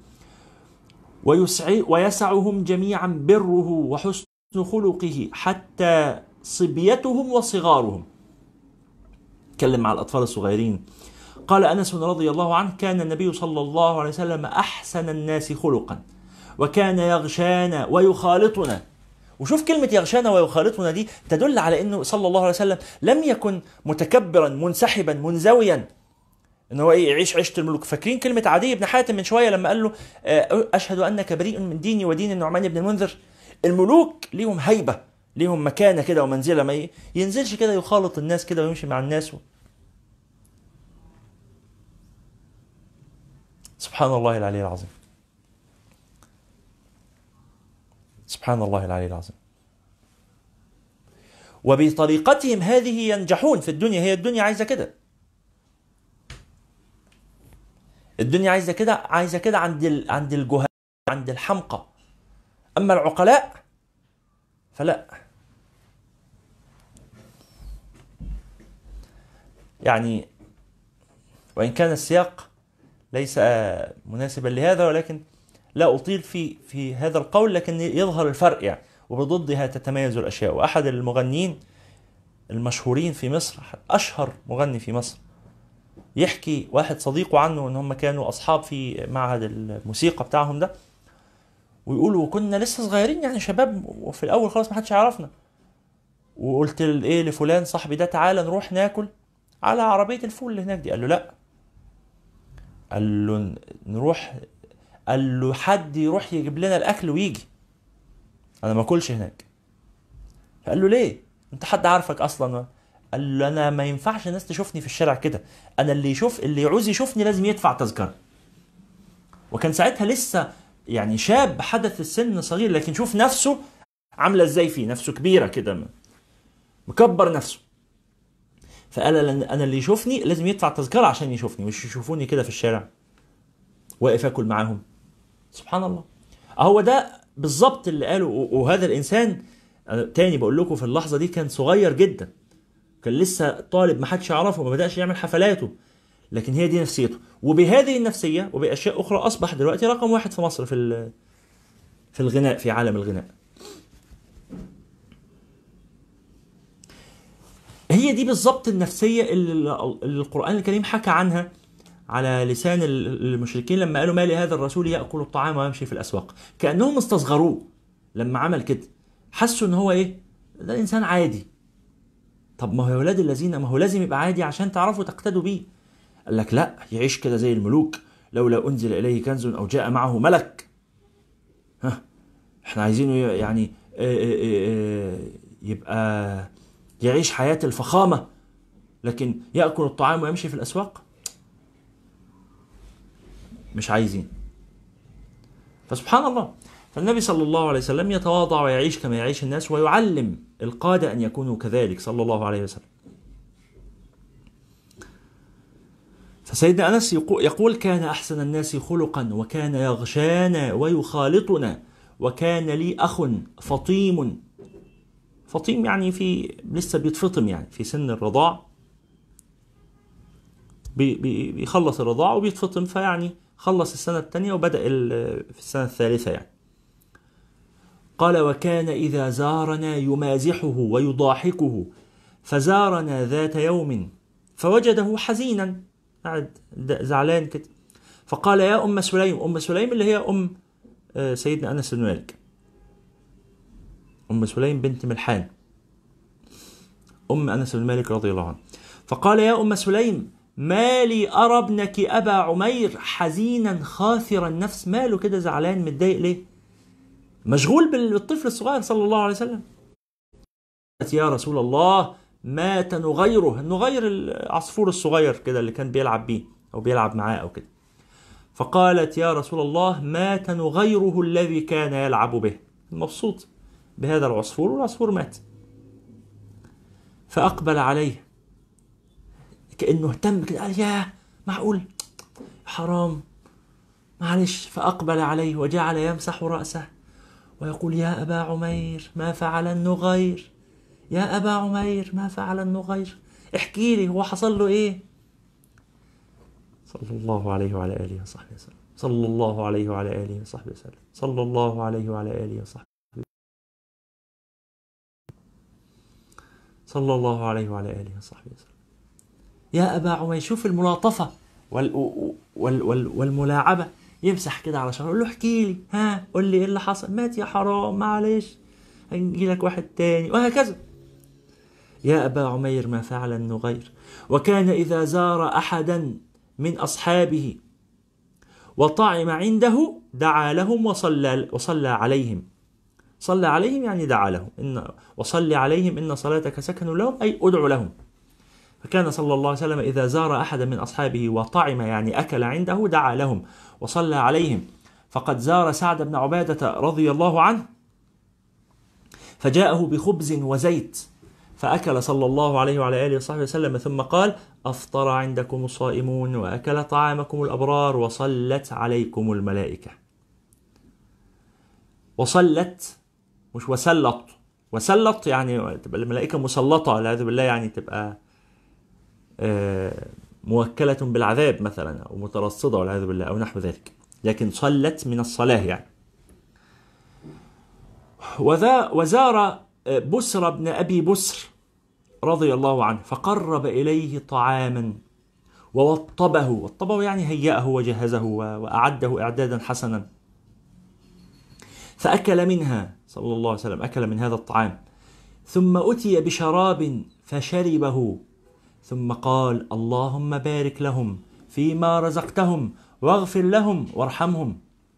ويسعهم جميعا بره وحسن خلقه حتى صبيتهم وصغارهم تكلم مع الأطفال الصغيرين قال أنس رضي الله عنه كان النبي صلى الله عليه وسلم أحسن الناس خلقا وكان يغشانا ويخالطنا وشوف كلمة يغشانا ويخالطنا دي تدل على أنه صلى الله عليه وسلم لم يكن متكبرا منسحبا منزويا ان هو ايه يعيش عيشه الملوك فاكرين كلمه عدي بن حاتم من شويه لما قال له آه، اشهد انك بريء من ديني ودين النعمان بن المنذر الملوك ليهم هيبه ليهم مكانه كده ومنزله ما ينزلش كده يخالط الناس كده ويمشي مع الناس و... سبحان الله العلي العظيم سبحان الله العلي العظيم وبطريقتهم هذه ينجحون في الدنيا هي الدنيا عايزه كده الدنيا عايزه كده عايزه كده عند عند الجهال عند الحمقى اما العقلاء فلا يعني وان كان السياق ليس مناسبا لهذا ولكن لا اطيل في في هذا القول لكن يظهر الفرق يعني وبضدها تتميز الاشياء واحد المغنيين المشهورين في مصر اشهر مغني في مصر يحكي واحد صديقه عنه ان هم كانوا اصحاب في معهد الموسيقى بتاعهم ده ويقولوا وكنا لسه صغيرين يعني شباب وفي الاول خلاص ما حدش يعرفنا وقلت ايه لفلان صاحبي ده تعالى نروح ناكل على عربيه الفول اللي هناك دي قال له لا قال له نروح قال له حد يروح يجيب لنا الاكل ويجي انا ما اكلش هناك فقال له ليه انت حد عارفك اصلا قال له انا ما ينفعش الناس تشوفني في الشارع كده انا اللي يشوف اللي يعوز يشوفني لازم يدفع تذكره وكان ساعتها لسه يعني شاب حدث السن صغير لكن شوف نفسه عامله ازاي فيه نفسه كبيره كده مكبر نفسه فقال انا اللي يشوفني لازم يدفع تذكره عشان يشوفني مش يشوفوني كده في الشارع واقف اكل معاهم سبحان الله هو ده بالظبط اللي قاله وهذا الانسان تاني بقول لكم في اللحظه دي كان صغير جدا كان لسه طالب ما حدش يعرفه ما بداش يعمل حفلاته لكن هي دي نفسيته وبهذه النفسيه وباشياء اخرى اصبح دلوقتي رقم واحد في مصر في في الغناء في عالم الغناء هي دي بالظبط النفسيه اللي القران الكريم حكى عنها على لسان المشركين لما قالوا ما لهذا الرسول ياكل الطعام ويمشي في الاسواق كانهم استصغروه لما عمل كده حسوا ان هو ايه ده انسان عادي طب ما هو يا ولاد الذين ما هو لازم يبقى عادي عشان تعرفوا تقتدوا بيه قال لك لا يعيش كده زي الملوك لولا انزل اليه كنز او جاء معه ملك ها احنا عايزينه يعني آه، آه، آه، يبقى يعيش حياه الفخامه لكن ياكل الطعام ويمشي في الاسواق مش عايزين فسبحان الله فالنبي صلى الله عليه وسلم يتواضع ويعيش كما يعيش الناس ويعلم القادة أن يكونوا كذلك صلى الله عليه وسلم فسيدنا أنس يقول كان أحسن الناس خلقا وكان يغشانا ويخالطنا وكان لي أخ فطيم فطيم يعني في لسه بيتفطم يعني في سن الرضاع بيخلص الرضاع وبيتفطم فيعني خلص السنة الثانية وبدأ في السنة الثالثة يعني قال وكان إذا زارنا يمازحه ويضاحكه فزارنا ذات يوم فوجده حزينا قاعد زعلان كده فقال يا أم سليم أم سليم اللي هي أم آه، سيدنا أنس بن مالك أم سليم بنت ملحان أم أنس بن مالك رضي الله عنه فقال يا أم سليم ما لي أرى ابنك أبا عمير حزينا خاثر النفس ماله كده زعلان متضايق ليه مشغول بالطفل الصغير صلى الله عليه وسلم يا رسول الله مات نغيره نغير العصفور الصغير كده اللي كان بيلعب بيه أو بيلعب معاه أو كده فقالت يا رسول الله مات نغيره الذي كان يلعب به مبسوط بهذا العصفور والعصفور مات فأقبل عليه كأنه اهتم كده قال ياه معقول حرام معلش فأقبل عليه وجعل يمسح رأسه ويقول يا أبا عمير ما فعل النغير يا أبا عمير ما فعل النغير احكي لي هو حصل له إيه صلى الله عليه وعلى آله وصحبه وسلم صلى الله عليه وعلى آله وصحبه وسلم صلى الله عليه وعلى آله وصحبه صلى الله عليه وعلى آله وصحبه وسلم يا أبا عمير شوف الملاطفة وال وال وال والملاعبة يمسح كده على شعره يقول له احكي لي ها قول لي ايه اللي حصل مات يا حرام معلش هنجي لك واحد تاني وهكذا يا أبا عمير ما فعل النغير وكان إذا زار أحدا من أصحابه وطعم عنده دعا لهم وصلى, وصلى عليهم صلى عليهم يعني دعا لهم إن وصلي عليهم إن صلاتك سكن لهم أي أدعو لهم فكان صلى الله عليه وسلم إذا زار أحدا من أصحابه وطعم يعني أكل عنده دعا لهم وصلى عليهم فقد زار سعد بن عبادة رضي الله عنه فجاءه بخبز وزيت فأكل صلى الله عليه وعلى آله وصحبه وسلم ثم قال أفطر عندكم الصائمون وأكل طعامكم الأبرار وصلت عليكم الملائكة وصلت مش وسلط وسلط يعني تبقى الملائكة مسلطة والعياذ بالله يعني تبقى آه، موكلة بالعذاب مثلا أو مترصدة والعياذ بالله أو نحو ذلك لكن صلت من الصلاة يعني وذا وزار آه، بسر بن أبي بسر رضي الله عنه فقرب إليه طعاما ووطبه وطبه يعني هيأه وجهزه وأعده إعدادا حسنا فأكل منها صلى الله عليه وسلم أكل من هذا الطعام ثم أتي بشراب فشربه ثم قال اللهم بارك لهم فيما رزقتهم واغفر لهم وارحمهم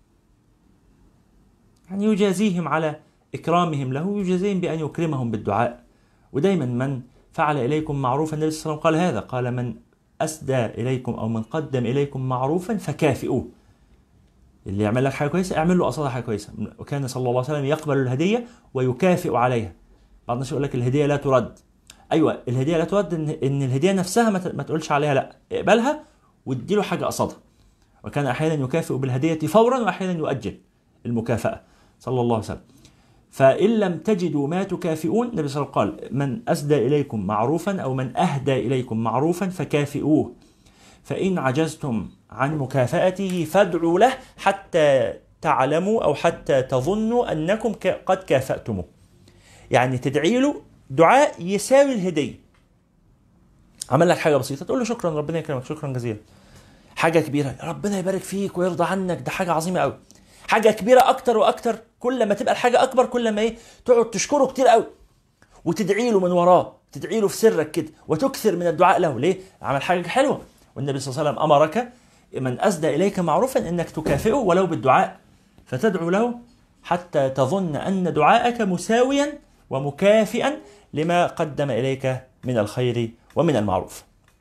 يعني يجازيهم على إكرامهم له يجازيهم بأن يكرمهم بالدعاء ودايما من فعل إليكم معروفا النبي صلى الله عليه وسلم قال هذا قال من أسدى إليكم أو من قدم إليكم معروفا فكافئوه اللي يعمل لك حاجة كويسة اعمل له قصادها حاجة كويسة وكان صلى الله عليه وسلم يقبل الهدية ويكافئ عليها بعض الناس يقول لك الهدية لا ترد أيوة الهدية لا ترد إن, إن الهدية نفسها ما ت- ما تقولش عليها لا اقبلها واديله حاجة قصادها وكان أحيانا يكافئ بالهدية فورا وأحيانا يؤجل المكافأة صلى الله عليه وسلم فإن لم تجدوا ما تكافئون النبي صلى الله عليه وسلم قال من أسدى إليكم معروفا أو من أهدى إليكم معروفا فكافئوه فإن عجزتم عن مكافأته فادعوا له حتى تعلموا أو حتى تظنوا أنكم ك- قد كافأتموه يعني تدعي له دعاء يساوي الهدية عمل لك حاجة بسيطة تقول له شكرا ربنا يكرمك شكرا جزيلا حاجة كبيرة ربنا يبارك فيك ويرضى عنك ده حاجة عظيمة قوي حاجة كبيرة أكتر وأكتر كل ما تبقى الحاجة أكبر كل ما إيه تقعد تشكره كتير قوي وتدعي له من وراه تدعي له في سرك كده وتكثر من الدعاء له ليه؟ عمل حاجة حلوة والنبي صلى الله عليه وسلم أمرك من أسدى إليك معروفا أنك تكافئه ولو بالدعاء فتدعو له حتى تظن أن دعاءك مساويا ومكافئا لما قدم إليك من الخير ومن المعروف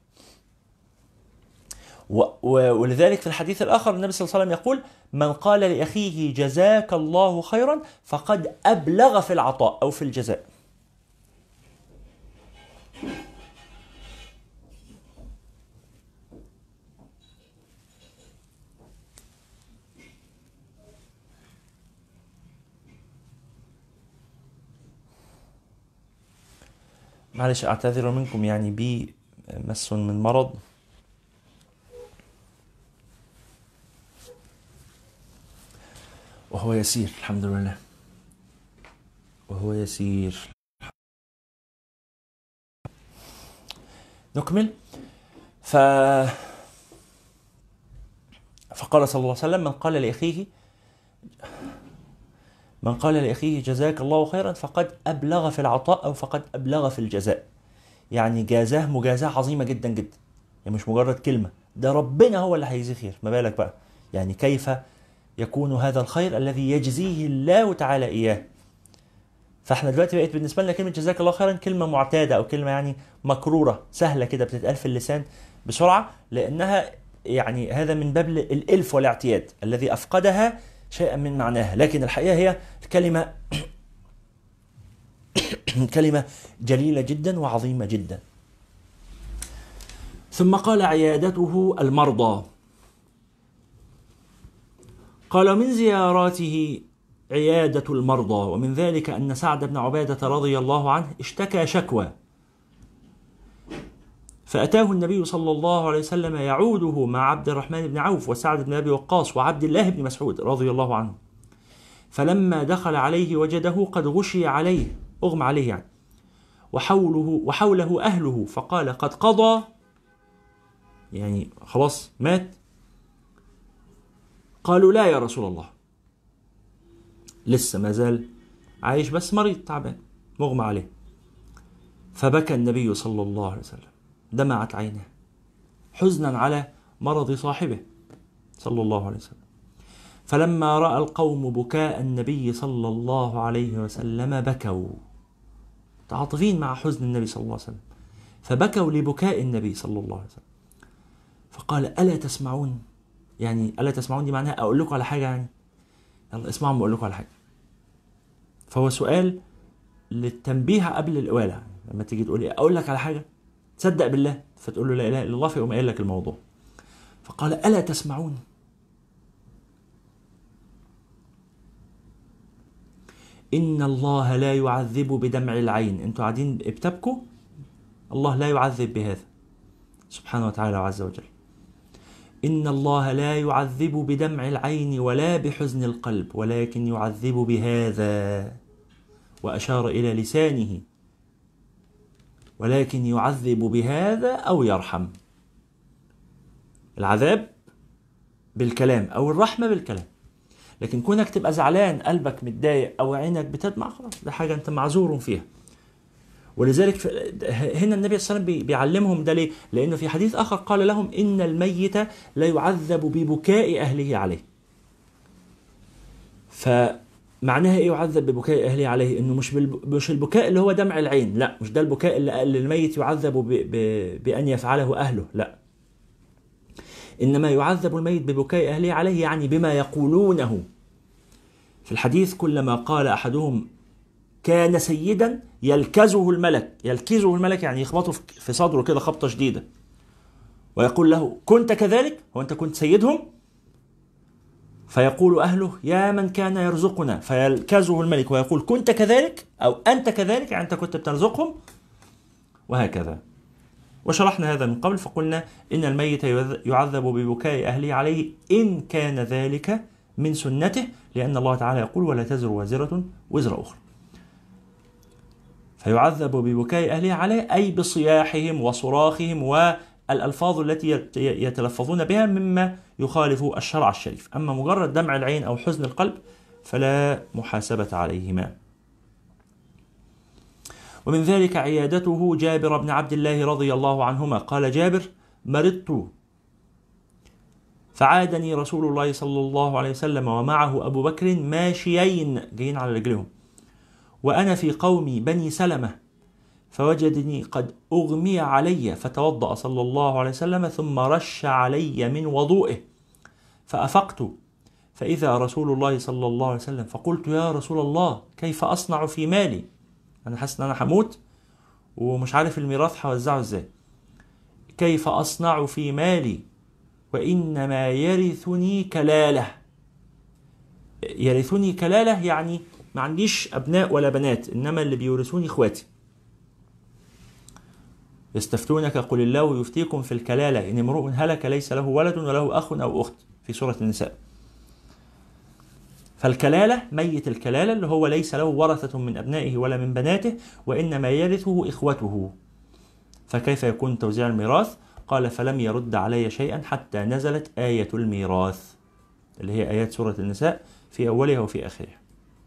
و- و- ولذلك في الحديث الآخر النبي صلى الله عليه وسلم يقول من قال لأخيه جزاك الله خيرا فقد أبلغ في العطاء أو في الجزاء معلش أعتذر منكم يعني بي مس من مرض وهو يسير الحمد لله وهو يسير نكمل ف فقال صلى الله عليه وسلم من قال لأخيه من قال لأخيه جزاك الله خيرا فقد أبلغ في العطاء أو فقد أبلغ في الجزاء يعني جازاه مجازاة عظيمة جدا جدا يعني مش مجرد كلمة ده ربنا هو اللي هيجزيه خير ما بالك بقى يعني كيف يكون هذا الخير الذي يجزيه الله تعالى إياه فاحنا دلوقتي بقت بالنسبة لنا كلمة جزاك الله خيرا كلمة معتادة أو كلمة يعني مكرورة سهلة كده بتتقال في اللسان بسرعة لأنها يعني هذا من باب الإلف والاعتياد الذي أفقدها شيئا من معناها لكن الحقيقة هي كلمة كلمة جليلة جدا وعظيمة جدا ثم قال عيادته المرضى قال من زياراته عيادة المرضى ومن ذلك أن سعد بن عبادة رضي الله عنه اشتكى شكوى فأتاه النبي صلى الله عليه وسلم يعوده مع عبد الرحمن بن عوف وسعد بن أبي وقاص وعبد الله بن مسعود رضي الله عنه فلما دخل عليه وجده قد غشي عليه أغمى عليه يعني وحوله وحوله أهله فقال قد قضى يعني خلاص مات قالوا لا يا رسول الله لسه ما زال عايش بس مريض تعبان مغمى عليه فبكى النبي صلى الله عليه وسلم دمعت عينه حزنا على مرض صاحبه صلى الله عليه وسلم فلما راى القوم بكاء النبي صلى الله عليه وسلم بكوا متعاطفين مع حزن النبي صلى الله عليه وسلم فبكوا لبكاء النبي صلى الله عليه وسلم فقال الا تسمعون يعني الا تسمعون دي معناها اقول لكم على حاجه يعني يلا اسمعوا اقول لكم على حاجه فهو سؤال للتنبيه قبل الإوالة يعني لما تيجي تقول إيه أقول لك على حاجة تصدق بالله فتقول له لا إله إلا الله فيقوم قايل لك الموضوع فقال ألا تسمعون إن الله لا يعذب بدمع العين أنتوا قاعدين بتبكوا الله لا يعذب بهذا سبحانه وتعالى عز وجل إن الله لا يعذب بدمع العين ولا بحزن القلب ولكن يعذب بهذا وأشار إلى لسانه ولكن يعذب بهذا أو يرحم العذاب بالكلام أو الرحمة بالكلام لكن كونك تبقى زعلان قلبك متضايق او عينك بتدمع خلاص ده حاجه انت معذور فيها ولذلك في- هنا النبي صلى الله عليه وسلم بي- بيعلمهم ده ليه؟ لانه في حديث اخر قال لهم ان الميت لا يعذب ببكاء اهله عليه. فمعناها ايه يعذب ببكاء اهله عليه؟ انه مش بالب... مش البكاء اللي هو دمع العين، لا مش ده البكاء اللي اللي الميت يعذب ب... ب... بان يفعله اهله، لا. انما يعذب الميت ببكاء اهله عليه يعني بما يقولونه. في الحديث كلما قال احدهم كان سيدا يلكزه الملك يلكزه الملك يعني يخبطه في- في صدره كده خبطة شديدة ويقول له كنت كذلك هو أنت كنت سيدهم فيقول أهله يا من كان يرزقنا فيلكزه الملك ويقول كنت كذلك أو أنت كذلك يعني أنت كنت بترزقهم وهكذا وشرحنا هذا من قبل فقلنا إن الميت يعذب ببكاء أهله عليه إن كان ذلك من سنته لأن الله تعالى يقول ولا تزر وازرة وزر أخرى فيعذب ببكاء أهله عليه أي بصياحهم وصراخهم والألفاظ التي يت- يتلفظون بها مما يخالف الشرع الشريف أما مجرد دمع العين أو حزن القلب فلا محاسبة عليهما ومن ذلك عيادته جابر بن عبد الله رضي الله عنهما قال جابر مرضت فعادني رسول الله صلى الله عليه وسلم ومعه أبو بكر ماشيين جايين على رجلهم وأنا في قومي بني سلمة فوجدني قد أغمي علي فتوضأ صلى الله عليه وسلم ثم رش علي من وضوئه فأفقت فإذا رسول الله صلى الله عليه وسلم فقلت يا رسول الله كيف أصنع في مالي أنا حاسس إن أنا هموت ومش عارف الميراث هوزعه إزاي كيف أصنع في مالي وإنما يرثني كلالة يرثني كلالة يعني ما عنديش أبناء ولا بنات إنما اللي بيورثوني إخواتي يستفتونك قل الله يفتيكم في الكلالة إن امرؤ هلك ليس له ولد وله أخ أو أخت في سورة النساء فالكلالة ميت الكلالة اللي هو ليس له ورثة من أبنائه ولا من بناته وإنما يرثه إخوته فكيف يكون توزيع الميراث قال فلم يرد علي شيئا حتى نزلت آية الميراث اللي هي آيات سورة النساء في أولها وفي آخرها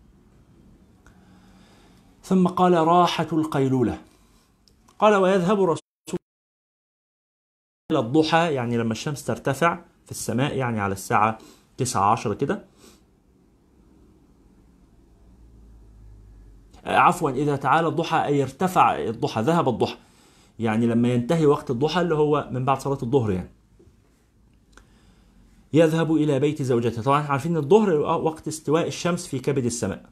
ثم قال راحة القيلولة قال ويذهب رسول إلى الضحى يعني لما الشمس ترتفع في السماء يعني على الساعة 9 10 كده عفوا إذا تعالى الضحى أي ارتفع الضحى ذهب الضحى يعني لما ينتهي وقت الضحى اللي هو من بعد صلاة الظهر يعني يذهب إلى بيت زوجته طبعا عارفين إن الظهر وقت استواء الشمس في كبد السماء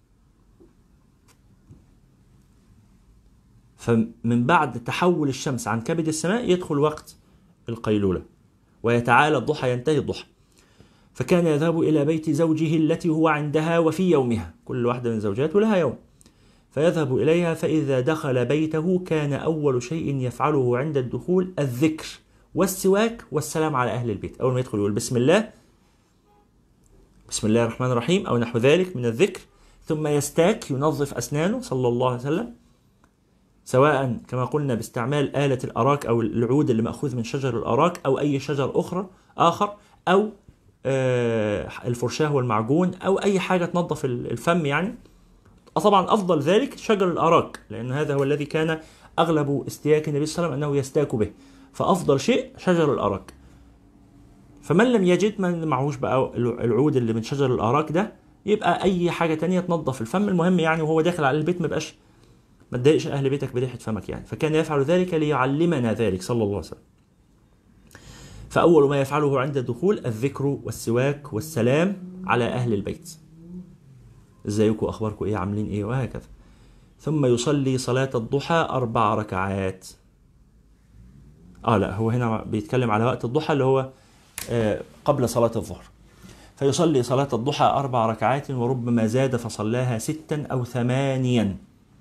فمن بعد تحول الشمس عن كبد السماء يدخل وقت القيلولة ويتعالى الضحى ينتهي الضحى فكان يذهب إلى بيت زوجه التي هو عندها وفي يومها كل واحدة من زوجاته لها يوم فيذهب إليها فإذا دخل بيته كان أول شيء يفعله عند الدخول الذكر والسواك والسلام على أهل البيت أول ما يدخل يقول بسم الله بسم الله الرحمن الرحيم أو نحو ذلك من الذكر ثم يستاك ينظف أسنانه صلى الله عليه وسلم سواء كما قلنا باستعمال آلة الأراك أو العود اللي مأخوذ من شجر الأراك أو أي شجر أخرى آخر أو آه الفرشاة والمعجون أو أي حاجة تنظف الفم يعني طبعا أفضل ذلك شجر الأراك لأن هذا هو الذي كان أغلب استياك النبي صلى الله عليه وسلم أنه يستاك به فأفضل شيء شجر الأراك فمن لم يجد من معهوش بقى العود اللي من شجر الأراك ده يبقى أي حاجة تانية تنظف الفم المهم يعني وهو داخل على البيت ما يبقاش ما تضايقش أهل بيتك بريحة فمك يعني فكان يفعل ذلك ليعلمنا ذلك صلى الله عليه وسلم فأول ما يفعله عند الدخول الذكر والسواك والسلام على أهل البيت ازيكم اخباركم ايه عاملين ايه وهكذا ثم يصلي صلاة الضحى أربع ركعات اه لا هو هنا بيتكلم على وقت الضحى اللي هو آه قبل صلاة الظهر فيصلي صلاة الضحى أربع ركعات وربما زاد فصلاها ستا أو ثمانيا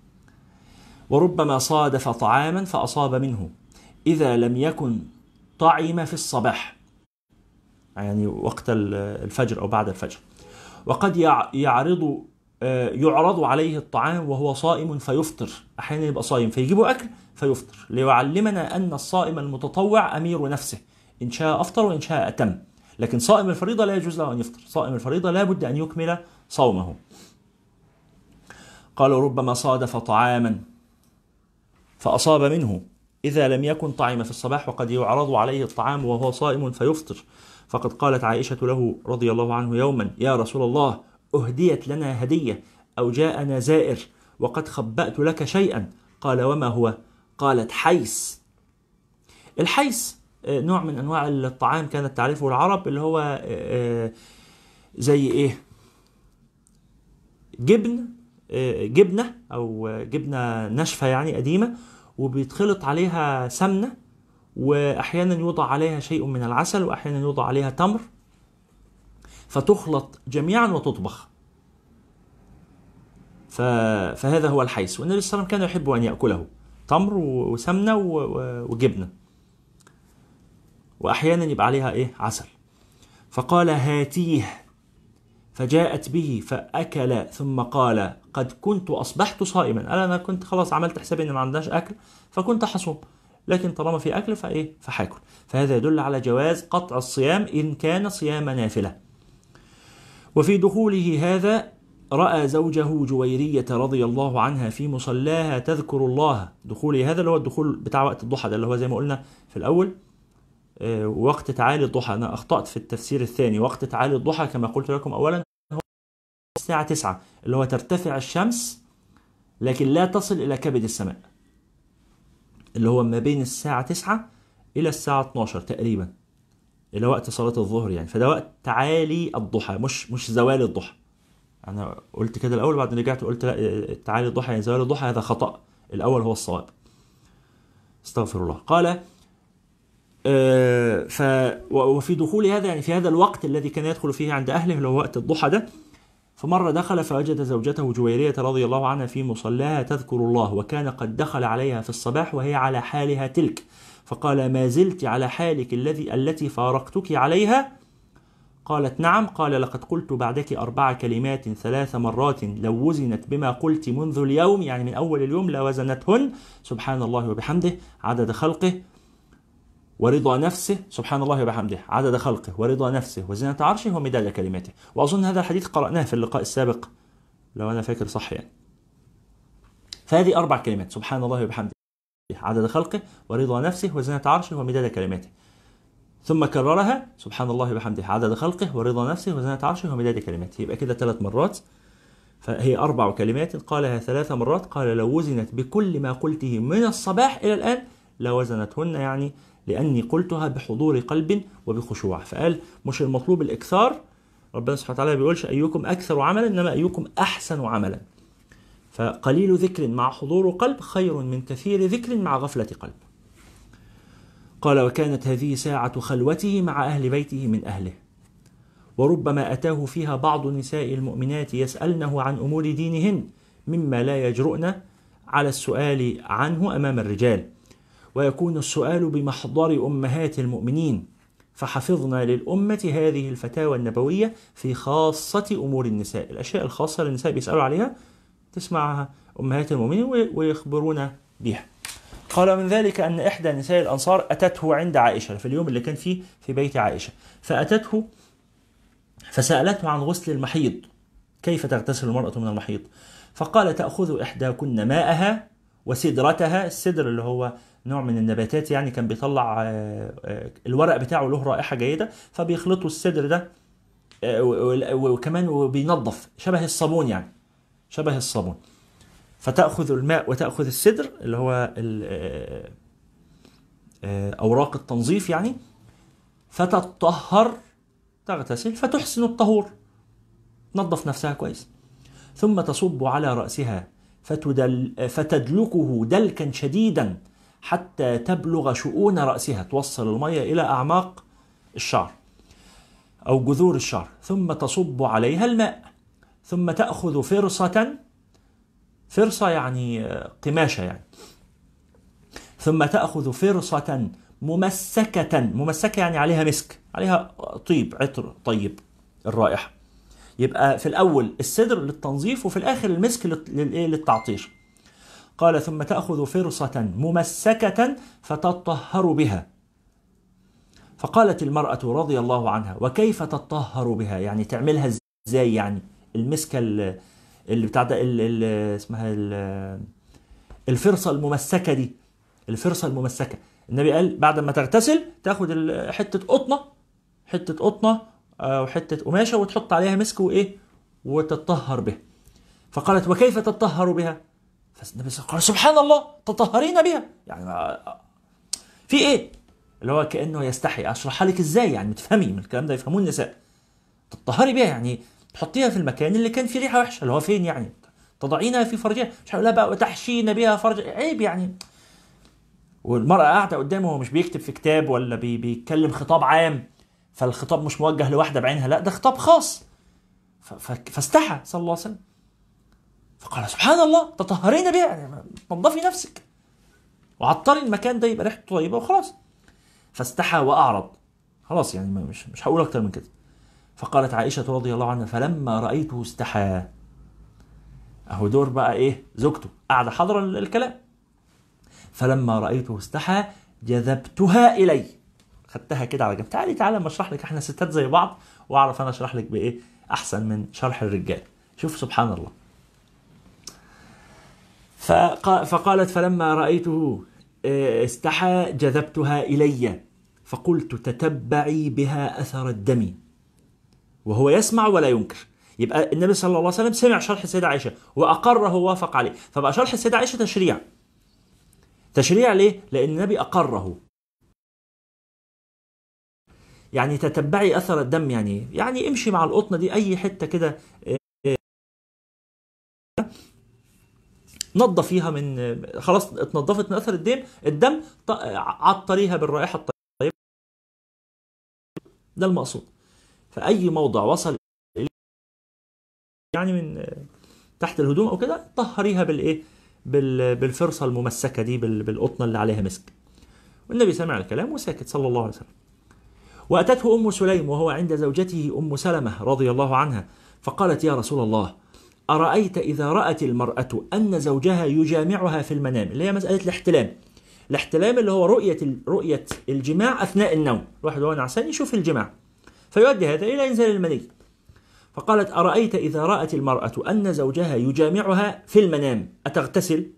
وربما صادف طعاما فأصاب منه إذا لم يكن طعم في الصباح يعني وقت الفجر أو بعد الفجر وقد يعرض يعرض عليه الطعام وهو صائم فيفطر احيانا يبقى صايم فيجيبوا اكل فيفطر ليعلمنا ان الصائم المتطوع امير نفسه ان شاء افطر وان شاء اتم لكن صائم الفريضة لا يجوز له أن يفطر صائم الفريضة لا بد أن يكمل صومه قالوا ربما صادف طعاما فأصاب منه إذا لم يكن طعم في الصباح وقد يعرض عليه الطعام وهو صائم فيفطر فقد قالت عائشة له رضي الله عنه يوما يا رسول الله أهديت لنا هدية أو جاءنا زائر وقد خبأت لك شيئا قال وما هو قالت حيس الحيس آه، نوع من أنواع الطعام كانت تعرفه العرب اللي هو آه، آه، زي إيه جبن آه، جبنة أو جبنة ناشفة يعني قديمة وبيتخلط عليها سمنة وأحيانا يوضع عليها شيء من العسل وأحيانا يوضع عليها تمر فتخلط جميعا وتطبخ ف... فهذا هو الحيس والنبي صلى الله عليه وسلم كان يحب أن يأكله تمر و- وسمنة و... و- وجبنة وأحيانا يبقى عليها إيه عسل فقال هاتيه فجاءت به فأكل ثم قال قد كنت أصبحت صائما قال أنا كنت خلاص عملت حسابي إن ما عندناش أكل فكنت حصوم لكن طالما في أكل فإيه فحاكل فهذا يدل على جواز قطع الصيام إن كان صيام نافلة وفي دخوله هذا رأى زوجه جويرية رضي الله عنها في مصلاها تذكر الله دخوله هذا اللي هو الدخول بتاع وقت الضحى ده اللي هو زي ما قلنا في الأول آه، وقت تعالي الضحى أنا أخطأت في التفسير الثاني وقت تعالي الضحى كما قلت لكم أولا هو الساعة 9 اللي هو ترتفع الشمس لكن لا تصل إلى كبد السماء اللي هو ما بين الساعة 9 إلى الساعة 12 تقريبا إلى وقت صلاة الظهر يعني فده وقت تعالي الضحى مش مش زوال الضحى أنا قلت كده الأول بعدين رجعت وقلت لا تعالي الضحى يعني زوال الضحى هذا خطأ الأول هو الصواب استغفر الله قال آه، ف و- وفي دخول هذا يعني في هذا الوقت الذي كان يدخل فيه عند أهله اللي هو وقت الضحى ده فمرة دخل فوجد زوجته جويرية رضي الله عنها في مصلاها تذكر الله وكان قد دخل عليها في الصباح وهي على حالها تلك فقال ما زلت على حالك الذي التي فارقتك عليها قالت نعم قال لقد قلت بعدك أربع كلمات ثلاث مرات لو وزنت بما قلت منذ اليوم يعني من أول اليوم لوزنتهن سبحان الله وبحمده عدد خلقه ورضا نفسه سبحان الله وبحمده عدد خلقه ورضا نفسه وزنة عرشه ومداد كلماته وأظن هذا الحديث قرأناه في اللقاء السابق لو أنا فاكر صح يعني فهذه أربع كلمات سبحان الله وبحمده عدد خلقه ورضا نفسه وزنة عرشه ومداد كلماته ثم كررها سبحان الله وبحمده عدد خلقه ورضا نفسه وزنة عرشه ومداد كلماته يبقى كده ثلاث مرات فهي أربع كلمات قالها ثلاث مرات قال لو وزنت بكل ما قلته من الصباح إلى الآن لوزنتهن يعني لأني قلتها بحضور قلب وبخشوع فقال مش المطلوب الإكثار ربنا سبحانه وتعالى بيقولش أيكم أكثر عملا إنما أيكم أحسن عملا فقليل ذكر مع حضور قلب خير من كثير ذكر مع غفلة قلب قال وكانت هذه ساعة خلوته مع أهل بيته من أهله وربما أتاه فيها بعض نساء المؤمنات يسألنه عن أمور دينهن مما لا يجرؤن على السؤال عنه أمام الرجال ويكون السؤال بمحضر أمهات المؤمنين فحفظنا للأمة هذه الفتاوى النبوية في خاصة أمور النساء الأشياء الخاصة للنساء بيسألوا عليها تسمعها أمهات المؤمنين وي- ويخبرون بها قال من ذلك أن إحدى نساء الأنصار أتته عند عائشة في اليوم اللي كان فيه في بيت عائشة فأتته فسألته عن غسل المحيض كيف تغتسل المرأة من المحيض فقال تأخذ إحداكن ماءها وسدرتها السدر اللي هو نوع من النباتات يعني كان بيطلع آه، آه، الورق بتاعه له رائحة جيدة فبيخلطوا السدر ده آه، و- و- وكمان وبينظف شبه الصابون يعني شبه الصابون فتأخذ الماء وتأخذ السدر اللي هو ال- آه، آه، أوراق التنظيف يعني فتطهر تغتسل فتحسن الطهور تنظف نفسها كويس ثم تصب على رأسها فتدل فتدلكه دلكا شديدا حتى تبلغ شؤون رأسها توصل المية إلى أعماق الشعر أو جذور الشعر ثم تصب عليها الماء ثم تأخذ فرصة فرصة يعني آه، قماشة يعني ثم تأخذ فرصة ممسكة ممسكة يعني عليها مسك عليها طيب عطر طيب الرائحة يبقى في الأول السدر للتنظيف وفي الآخر المسك للت- للإيه؟ للتعطير قال ثم تأخذ فرصة ممسكة فتطهر بها فقالت المرأة رضي الله عنها وكيف تطهر بها يعني تعملها ازاي يعني المسكة ال- اللي بتاع ده ال- ال- اسمها ال- الفرصة الممسكة دي الفرصة الممسكة النبي قال بعد ما تغتسل تاخد ال- حتة قطنة حتة قطنة أو حتة قماشة وتحط عليها مسك وإيه وتطهر به فقالت وكيف تطهر بها فالنبي صلى الله عليه وسلم قال سبحان الله تطهرين بها يعني ما- في ايه اللي هو كانه يستحي اشرحها لك ازاي يعني تفهمي من الكلام ده يفهموه النساء تطهري بيها يعني تحطيها في المكان اللي كان فيه ريحه وحشه اللي هو فين يعني تضعينها في فرجها مش هقول لها بقى وتحشين بها فرج عيب يعني والمرأة قاعدة قدامه هو مش بيكتب في كتاب ولا بي بيتكلم خطاب عام فالخطاب مش موجه لواحدة بعينها لا ده خطاب خاص ف- ف- فاستحى صلى الله عليه وسلم فقال سبحان الله تطهرين بها يعني نظفي نفسك وعطري المكان ده يبقى ريحته طيبة وخلاص فاستحى وأعرض خلاص يعني ما- مش مش هقول أكتر من كده فقالت عائشة رضي الله عنها فلما رأيته استحى أهو دور بقى إيه زوجته قاعدة حاضرة ال- الكلام فلما رأيته استحى جذبتها إلي خدتها كده على جنب تعالي تعالى اما اشرح لك احنا ستات زي بعض واعرف انا اشرح لك بايه احسن من شرح الرجال شوف سبحان الله فقا- فقالت فلما رأيته آه، استحى جذبتها إلي فقلت تتبعي بها أثر الدم وهو يسمع ولا ينكر يبقى النبي صلى الله عليه وسلم سمع شرح السيدة عائشة وأقره ووافق عليه فبقى شرح السيدة عائشة تشريع تشريع ليه؟ لأن النبي أقره يعني تتبعي أثر الدم يعني يعني امشي مع القطنة دي أي حتة كده نظفيها من خلاص اتنضفت من اثر الدم الدم ط- عطريها بالرائحه الطيبه ده المقصود فاي موضع وصل إليه يعني من تحت الهدوم او كده طهريها بالايه بال- بالفرصه الممسكه دي بال- بالقطنه اللي عليها مسك والنبي سمع الكلام وساكت صلى الله عليه وسلم واتته ام سليم وهو عند زوجته ام سلمه رضي الله عنها فقالت يا رسول الله أرأيت إذا رأت المرأة أن زوجها يجامعها في المنام اللي هي مسألة الاحتلام الاحتلام اللي هو رؤية رؤية الجماع أثناء النوم الواحد وهو نعسان يشوف الجماع فيؤدي هذا إلى إنزال المني فقالت أرأيت إذا رأت المرأة أن زوجها يجامعها في المنام أتغتسل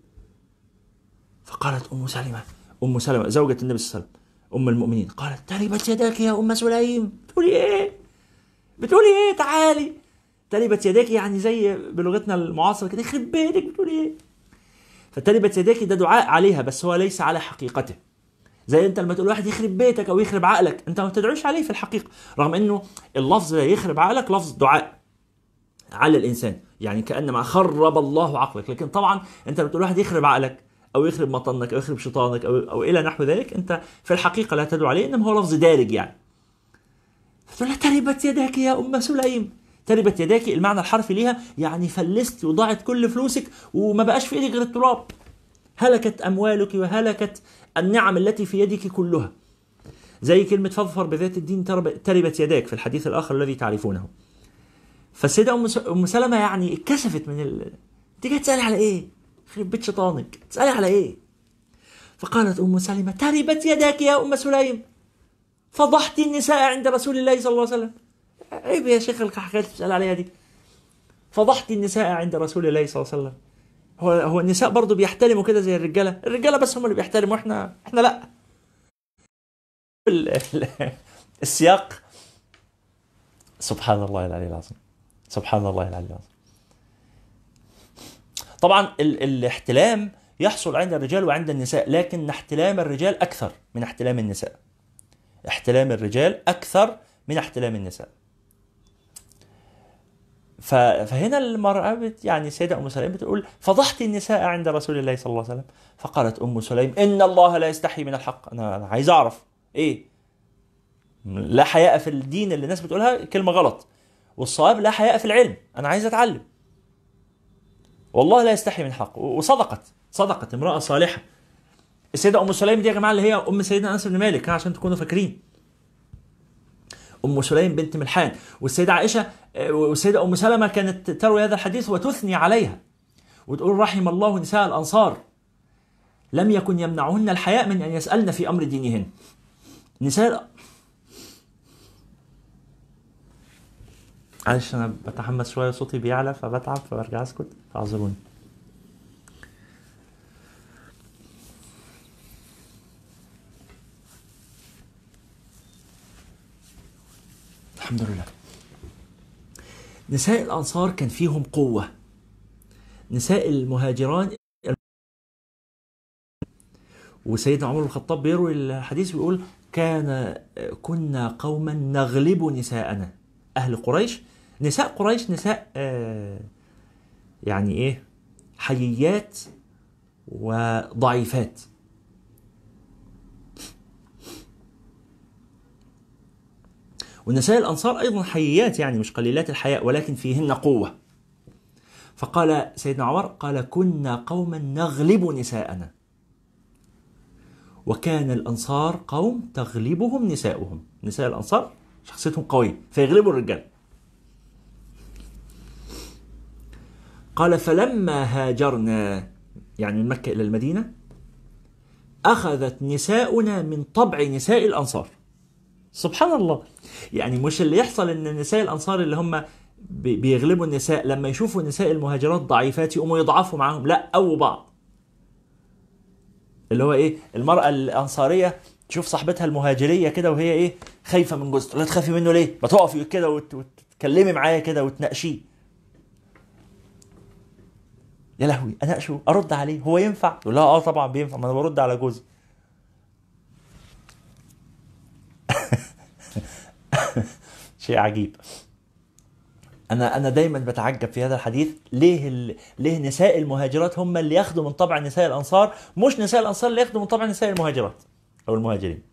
فقالت أم سلمة أم سلمة زوجة النبي صلى الله عليه وسلم أم المؤمنين قالت تربت يداك يا أم سليم بتقولي إيه بتقولي إيه تعالي تربت يداك يعني زي بلغتنا المعاصرة كده يخرب بيتك بتقولي إيه فتربت يداك ده دعاء عليها بس هو ليس على حقيقته زي انت لما تقول واحد يخرب بيتك او يخرب عقلك انت ما بتدعوش عليه في الحقيقه رغم انه اللفظ ده يخرب عقلك لفظ دعاء على الانسان يعني كانما خرب الله عقلك لكن طبعا انت بتقول واحد يخرب عقلك او يخرب مطنك او يخرب شيطانك او او الى نحو ذلك انت في الحقيقه لا تدعو عليه انما هو لفظ دارج يعني فتقول لها تربت يداك يا ام سليم تربت يداك المعنى الحرفي ليها يعني فلست وضاعت كل فلوسك وما بقاش في ايدك غير التراب هلكت اموالك وهلكت النعم التي في يدك كلها زي كلمة فاظفر بذات الدين ترب- تربت يداك في الحديث الآخر الذي تعرفونه فالسيدة أم س- أم سلمة يعني اتكسفت من ال... أنت جاي تسألي على إيه؟ خرب بيت شيطانك تسألي على إيه؟ فقالت أم سلمة تربت يداك يا أم سليم فضحت النساء عند رسول الله صلى الله عليه وسلم عيب يا شيخ الحكاية اللي بتسأل عليها دي فضحت النساء عند رسول الله صلى الله عليه وسلم هو هو النساء برضه بيحترموا كده زي الرجاله الرجاله بس هم اللي بيحترموا احنا احنا لا ال- ال- السياق سبحان الله العلي العظيم سبحان الله العلي العظيم طبعا ال- الاحتلام يحصل عند الرجال وعند النساء لكن احتلام الرجال اكثر من احتلام النساء احتلام الرجال اكثر من احتلام النساء ف- فهنا المرأة بت يعني السيدة أم سليم بتقول فضحت النساء عند رسول الله صلى الله عليه وسلم فقالت أم سليم إن الله لا يستحي من الحق أنا أنا عايز أعرف إيه لا حياء في الدين اللي الناس بتقولها كلمة غلط والصواب لا حياء في العلم أنا عايز أتعلم والله لا يستحي من الحق و- وصدقت صدقت امرأة صالحة السيدة أم سليم دي يا جماعة اللي هي أم سيدنا أنس بن مالك عشان تكونوا فاكرين ام سليم بنت ملحان والسيده عائشه آه، والسيده ام سلمه كانت تروي هذا الحديث وتثني عليها وتقول رحم الله نساء الانصار لم يكن يمنعهن الحياء من ان يسالن في امر دينهن نساء معلش انا بتحمس شويه صوتي بيعلى فبتعب فبرجع اسكت فاعذروني الحمد لله نساء الانصار كان فيهم قوه نساء المهاجران وسيدنا عمر بن الخطاب بيروي الحديث بيقول كان كنا قوما نغلب نساءنا اهل قريش نساء قريش نساء آه، يعني ايه حييات وضعيفات ونساء الانصار ايضا حييات يعني مش قليلات الحياء ولكن فيهن قوه فقال سيدنا عمر قال كنا قوما نغلب نساءنا وكان الانصار قوم تغلبهم نساؤهم نساء الانصار شخصيتهم قويه فيغلبوا الرجال قال فلما هاجرنا يعني من مكه الى المدينه اخذت نساؤنا من طبع نساء الانصار سبحان الله يعني مش اللي يحصل ان نساء الانصار اللي هم بي- بيغلبوا النساء لما يشوفوا نساء المهاجرات ضعيفات يقوموا يضعفوا معاهم لا او بعض اللي هو ايه المرأة الأنصارية تشوف صاحبتها المهاجرية كده وهي ايه خايفة من جوزها لا تخافي منه ليه ما تقفي كده وت- وتتكلمي معايا كده وتناقشيه يا لهوي اناقشه ارد عليه هو ينفع تقول لها اه طبعا بينفع ما انا برد على جوزي شيء عجيب انا انا دايما بتعجب في هذا الحديث ليه ال... ليه نساء المهاجرات هم اللي ياخدوا من طبع نساء الانصار مش نساء الانصار اللي ياخدوا من طبع نساء المهاجرات او المهاجرين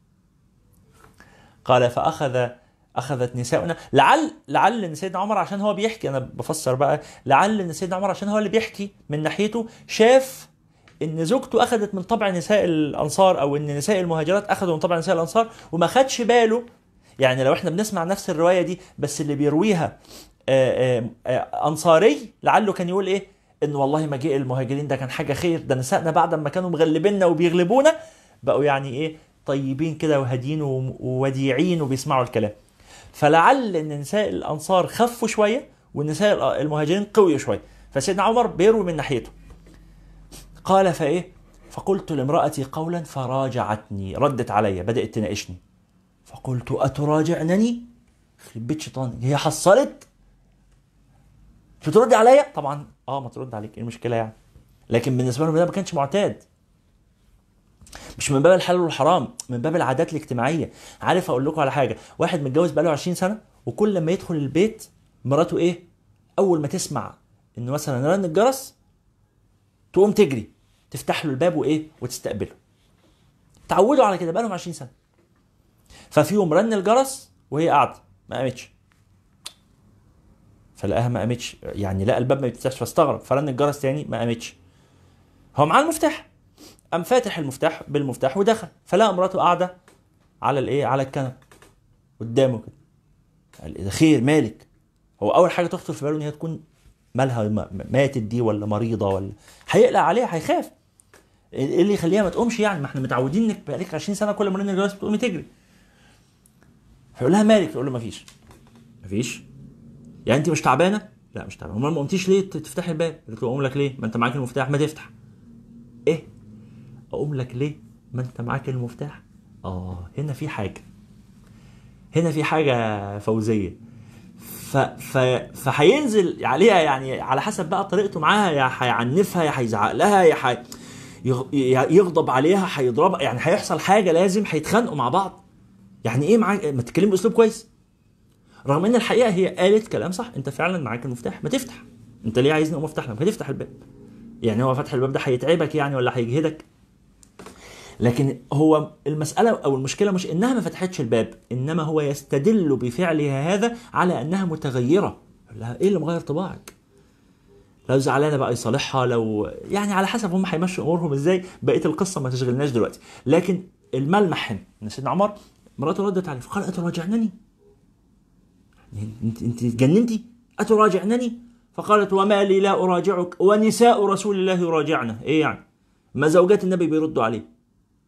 قال فاخذ اخذت نساؤنا لعل لعل ان سيدنا عمر عشان هو بيحكي انا بفسر بقى لعل ان سيدنا عمر عشان هو اللي بيحكي من ناحيته شاف ان زوجته اخذت من طبع نساء الانصار او ان نساء المهاجرات اخذوا من طبع نساء الانصار وما خدش باله يعني لو احنا بنسمع نفس الروايه دي بس اللي بيرويها آه، آه، آه، انصاري لعله كان يقول ايه ان والله مجيء المهاجرين ده كان حاجه خير ده نسائنا بعد ما كانوا مغلبيننا وبيغلبونا بقوا يعني ايه طيبين كده وهادين وم- ووديعين وبيسمعوا الكلام فلعل ان نساء الانصار خفوا شويه والنساء المهاجرين قويوا شويه فسيدنا عمر بيروي من ناحيته قال فايه فقلت لامرأتي قولا فراجعتني ردت علي بدأت تناقشني فقلت أتراجعنني يخرب بيت شيطاني هي حصلت مش بتردي عليا طبعا اه ما ترد عليك ايه المشكله يعني لكن بالنسبه لهم ده ما كانش معتاد مش من باب الحلال والحرام من باب العادات الاجتماعيه عارف اقول لكم على حاجه واحد متجوز بقاله 20 سنه وكل لما يدخل البيت مراته ايه اول ما تسمع انه مثلا رن الجرس تقوم تجري تفتح له الباب وايه وتستقبله تعودوا على كده بقالهم 20 سنه ففي يوم رن الجرس وهي قاعده ما قامتش فلقاها ما قامتش يعني لقى الباب ما بيفتحش فاستغرب فرن الجرس تاني ما قامتش هو معاه المفتاح قام فاتح المفتاح بالمفتاح ودخل فلقى مراته قاعده على الايه على الكنبه قدامه كده قال إيه ده خير مالك هو اول حاجه تخطر في باله ان هي تكون مالها م- ماتت دي ولا مريضه ولا هيقلق عليها هيخاف ايه اللي يخليها ما تقومش يعني ما احنا متعودين انك بقالك 20 سنه كل ما رن الجرس بتقومي تجري فيقول لها مالك تقول له مفيش مفيش يعني انت مش تعبانه لا مش تعبانه امال ما قمتيش ليه تفتحي الباب قلت له اقوم لك ليه ما انت معاك المفتاح ما تفتح ايه اقوم لك ليه ما انت معاك المفتاح اه هنا في حاجه هنا في حاجه فوزيه ف... ف... فهينزل عليها يعني على حسب بقى طريقته معاها يا هيعنفها يا هيزعق لها يا حي... يغ... يغضب عليها هيضربها يعني هيحصل حاجه لازم هيتخانقوا مع بعض يعني ايه معاك ما تتكلم باسلوب كويس رغم ان الحقيقه هي قالت كلام صح انت فعلا معاك المفتاح ما تفتح انت ليه عايزني اقوم افتح لك ما تفتح الباب يعني هو فتح الباب ده هيتعبك يعني ولا هيجهدك لكن هو المسألة أو المشكلة مش إنها ما فتحتش الباب إنما هو يستدل بفعلها هذا على أنها متغيرة يقول لها إيه اللي مغير طباعك لو زعلانة بقى يصالحها لو يعني على حسب هم هيمشوا أمورهم إزاي بقية القصة ما تشغلناش دلوقتي لكن الملمح هنا إن سيدنا عمر مراته ردت عليه فقال أتراجعنني انت انت اتجننتي اتراجعنني فقالت وما لي لا اراجعك ونساء رسول الله يراجعنا ايه يعني ما زوجات النبي بيردوا عليه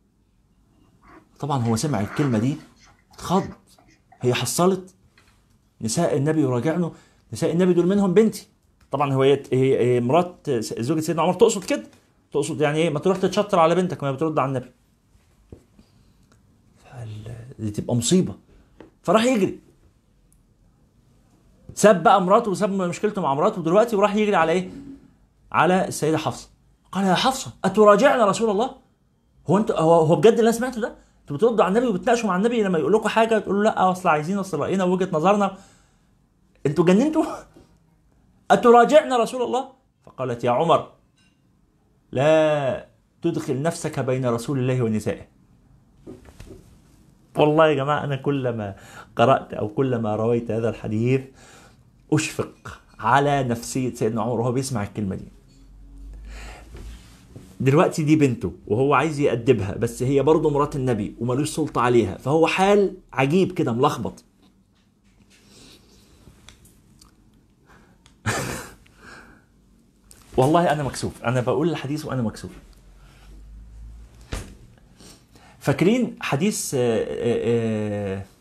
طبعا هو سمع الكلمه دي اتخض هي حصلت نساء النبي يراجعنه نساء النبي دول منهم بنتي طبعا هو هي هي- هي مرات زوجة سيدنا عمر تقصد كده تقصد يعني ايه ما تروح تتشطر على بنتك ما بترد على النبي فال- دي تبقى مصيبه فراح يجري ساب بقى مراته وساب مشكلته مع مراته دلوقتي وراح يجري على ايه على السيده حفصه قال يا حفصه اتراجعنا رسول الله هو انت هو, هو بجد اللي انا سمعته ده انتوا بتردوا على النبي وبتناقشوا مع النبي لما يقول لكم حاجه تقولوا لا اصل عايزين اصل راينا وجهه نظرنا انتوا جننتوا اتراجعنا رسول الله فقالت يا عمر لا تدخل نفسك بين رسول الله ونسائه والله يا جماعة أنا كلما قرأت أو كلما رويت هذا الحديث أشفق على نفسية سيدنا عمر وهو بيسمع الكلمة دي دلوقتي دي بنته وهو عايز يأدبها بس هي برضه مرات النبي وملوش سلطة عليها فهو حال عجيب كده ملخبط والله أنا مكسوف أنا بقول الحديث وأنا مكسوف فاكرين حديث آه، آه، آه،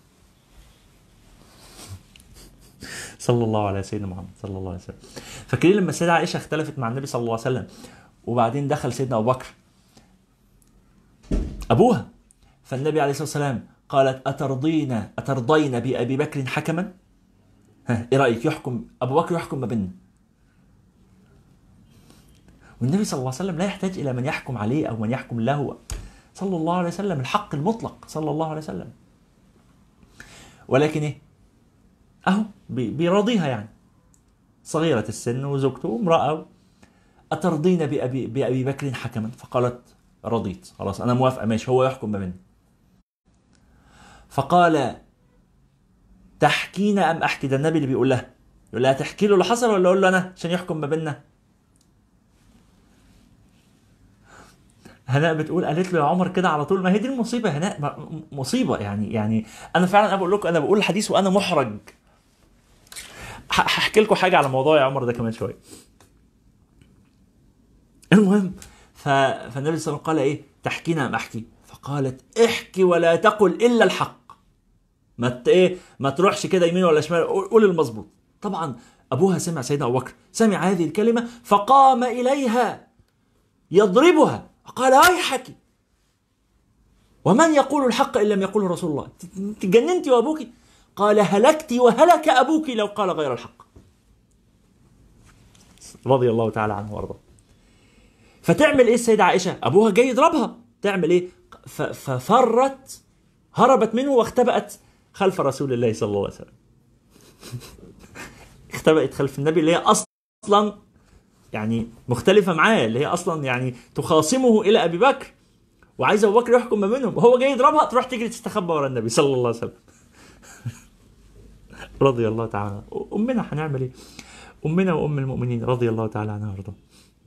صلى الله على سيدنا محمد صلى الله عليه وسلم فاكرين لما السيدة عائشة اختلفت مع النبي صلى الله عليه وسلم وبعدين دخل سيدنا أبو بكر أبوها فالنبي عليه الصلاة والسلام قالت أترضين أترضين بأبي بكر حكما ها إيه رأيك يحكم أبو بكر يحكم ما بيننا والنبي صلى الله عليه وسلم لا يحتاج إلى من يحكم عليه أو من يحكم له صلى الله عليه وسلم الحق المطلق صلى الله عليه وسلم ولكن ايه اهو بي- بيراضيها يعني صغيرة السن وزوجته امرأة أترضين بأبي, بأبي بكر حكما فقالت رضيت خلاص أنا موافقة ماشي هو يحكم ما بيننا فقال تحكين أم أحكي ده النبي اللي بيقول لها يقول لها تحكي له اللي حصل ولا أقول له أنا عشان يحكم ما بيننا هناء بتقول قالت له يا عمر كده على طول ما هي دي المصيبه يا هناء ما- م- مصيبه يعني يعني انا فعلا انا بقول لكم انا بقول الحديث وانا محرج ح- هحكي لكم حاجه على موضوع يا عمر ده كمان شويه المهم ف... فالنبي صلى الله عليه وسلم قال ايه تحكينا ام احكي فقالت احكي ولا تقل الا الحق ما ت... ايه ما تروحش كده يمين ولا شمال قول قول المظبوط طبعا ابوها سمع سيدنا ابو بكر سمع هذه الكلمه فقام اليها يضربها قال ويحك ومن يقول الحق ان لم يقله رسول الله تجننت وابوك قال هلكت وهلك ابوك لو قال غير الحق رضي الله تعالى عنه وارضاه فتعمل ايه السيده عائشه ابوها جاي يضربها تعمل ايه ف- ففرت هربت منه واختبأت خلف رسول الله صلى الله عليه وسلم اختبأت خلف النبي اللي هي اصلا يعني مختلفه معاه اللي هي اصلا يعني تخاصمه الى ابي بكر وعايز ابو بكر يحكم ما بينهم وهو جاي يضربها تروح تجري تستخبى ورا النبي صلى الله عليه وسلم رضي الله تعالى عنها. امنا هنعمل ايه امنا وام المؤمنين رضي الله تعالى عنها وارضاها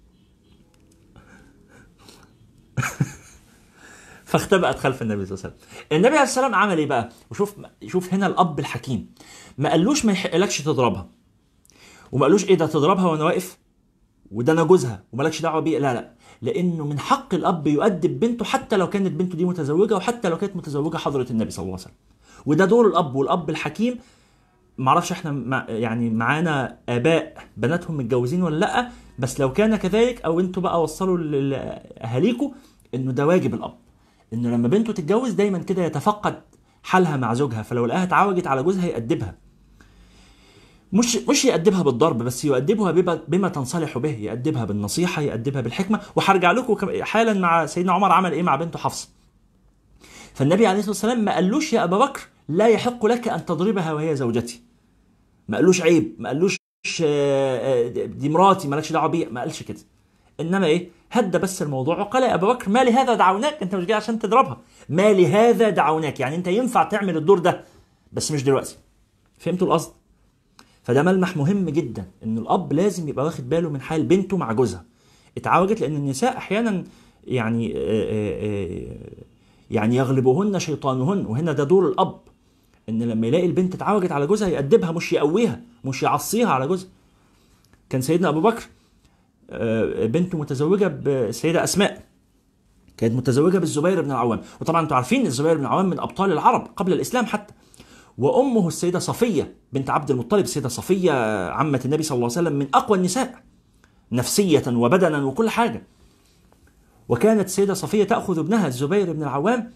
فاختبأت خلف النبي صلى الله عليه وسلم النبي عليه السلام عمل ايه بقى وشوف شوف هنا الاب الحكيم ما قالوش ما يحقلكش تضربها وما قالوش ايه ده تضربها وانا واقف وده انا جوزها ومالكش دعوه بيه لا لا لانه من حق الاب يؤدب بنته حتى لو كانت بنته دي متزوجه وحتى لو كانت متزوجه حضره النبي صلى الله عليه وسلم وده دور الاب والاب الحكيم معرفش احنا مع يعني معانا اباء بناتهم متجوزين ولا لا بس لو كان كذلك او انتوا بقى وصلوا ل- لاهاليكم انه ده واجب الاب انه لما بنته تتجوز دايما كده يتفقد حالها مع زوجها فلو لقاها اتعوجت على جوزها يأدبها مش مش يأدبها بالضرب بس يؤدبها بما, بما تنصلح به يأدبها بالنصيحة يأدبها بالحكمة وهرجع لكم كم- حالا مع سيدنا عمر عمل ايه مع بنته حفصة فالنبي عليه الصلاة والسلام ما قالوش يا أبا بكر لا يحق لك أن تضربها وهي زوجتي ما قالوش عيب ما قالوش آه، آه، دي مراتي مالكش دعوه بيها ما قالش كده انما ايه هدى بس الموضوع وقال يا ابا بكر ما لهذا دعوناك انت مش جاي عشان تضربها ما لهذا دعوناك يعني انت ينفع تعمل الدور ده بس مش دلوقتي فهمتوا القصد فده ملمح مهم جدا ان الاب لازم يبقى واخد باله من حال بنته مع جوزها اتعوجت لان النساء احيانا يعني آه، آه، آه، يعني يغلبهن شيطانهن وهنا ده دور الاب ان لما يلاقي البنت اتعوجت على جوزها يأدبها مش يقويها مش يعصيها على جوزها كان سيدنا ابو بكر آه، بنته متزوجه بالسيده اسماء كانت متزوجه بالزبير بن العوام وطبعا انتوا عارفين الزبير بن العوام من ابطال العرب قبل الاسلام حتى وامه السيده صفيه بنت عبد المطلب السيده صفيه عمه النبي صلى الله عليه وسلم من اقوى النساء نفسيه وبدنا وكل حاجه وكانت السيده صفيه تاخذ ابنها الزبير بن العوام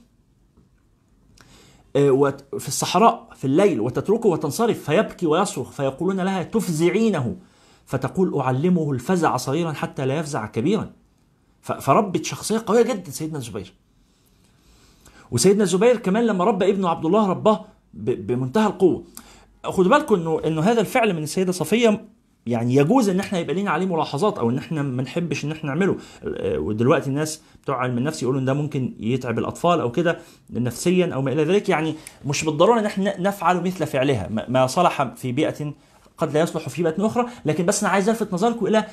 آه، وت- في الصحراء في الليل وتتركه وتنصرف فيبكي ويصرخ فيقولون لها تفزعينه فتقول أعلمه الفزع صغيرا حتى لا يفزع كبيرا ف- فربت شخصية قوية جدا سيدنا الزبير وسيدنا الزبير كمان لما ربى ابنه عبد الله رباه ب- بمنتهى القوة خدوا بالكم انه انه هذا الفعل من السيدة صفية يعني يجوز ان احنا يبقى لينا عليه ملاحظات او ان احنا ما نحبش ان احنا نعمله آه، ودلوقتي الناس بتوع علم النفس يقولوا ان ده ممكن يتعب الاطفال او كده نفسيا او ما الى ذلك يعني مش بالضروره ان احنا نفعل مثل فعلها ما- ما صلح في بيئه قد لا يصلح في بيئه اخرى لكن بس انا عايز الفت نظركم الى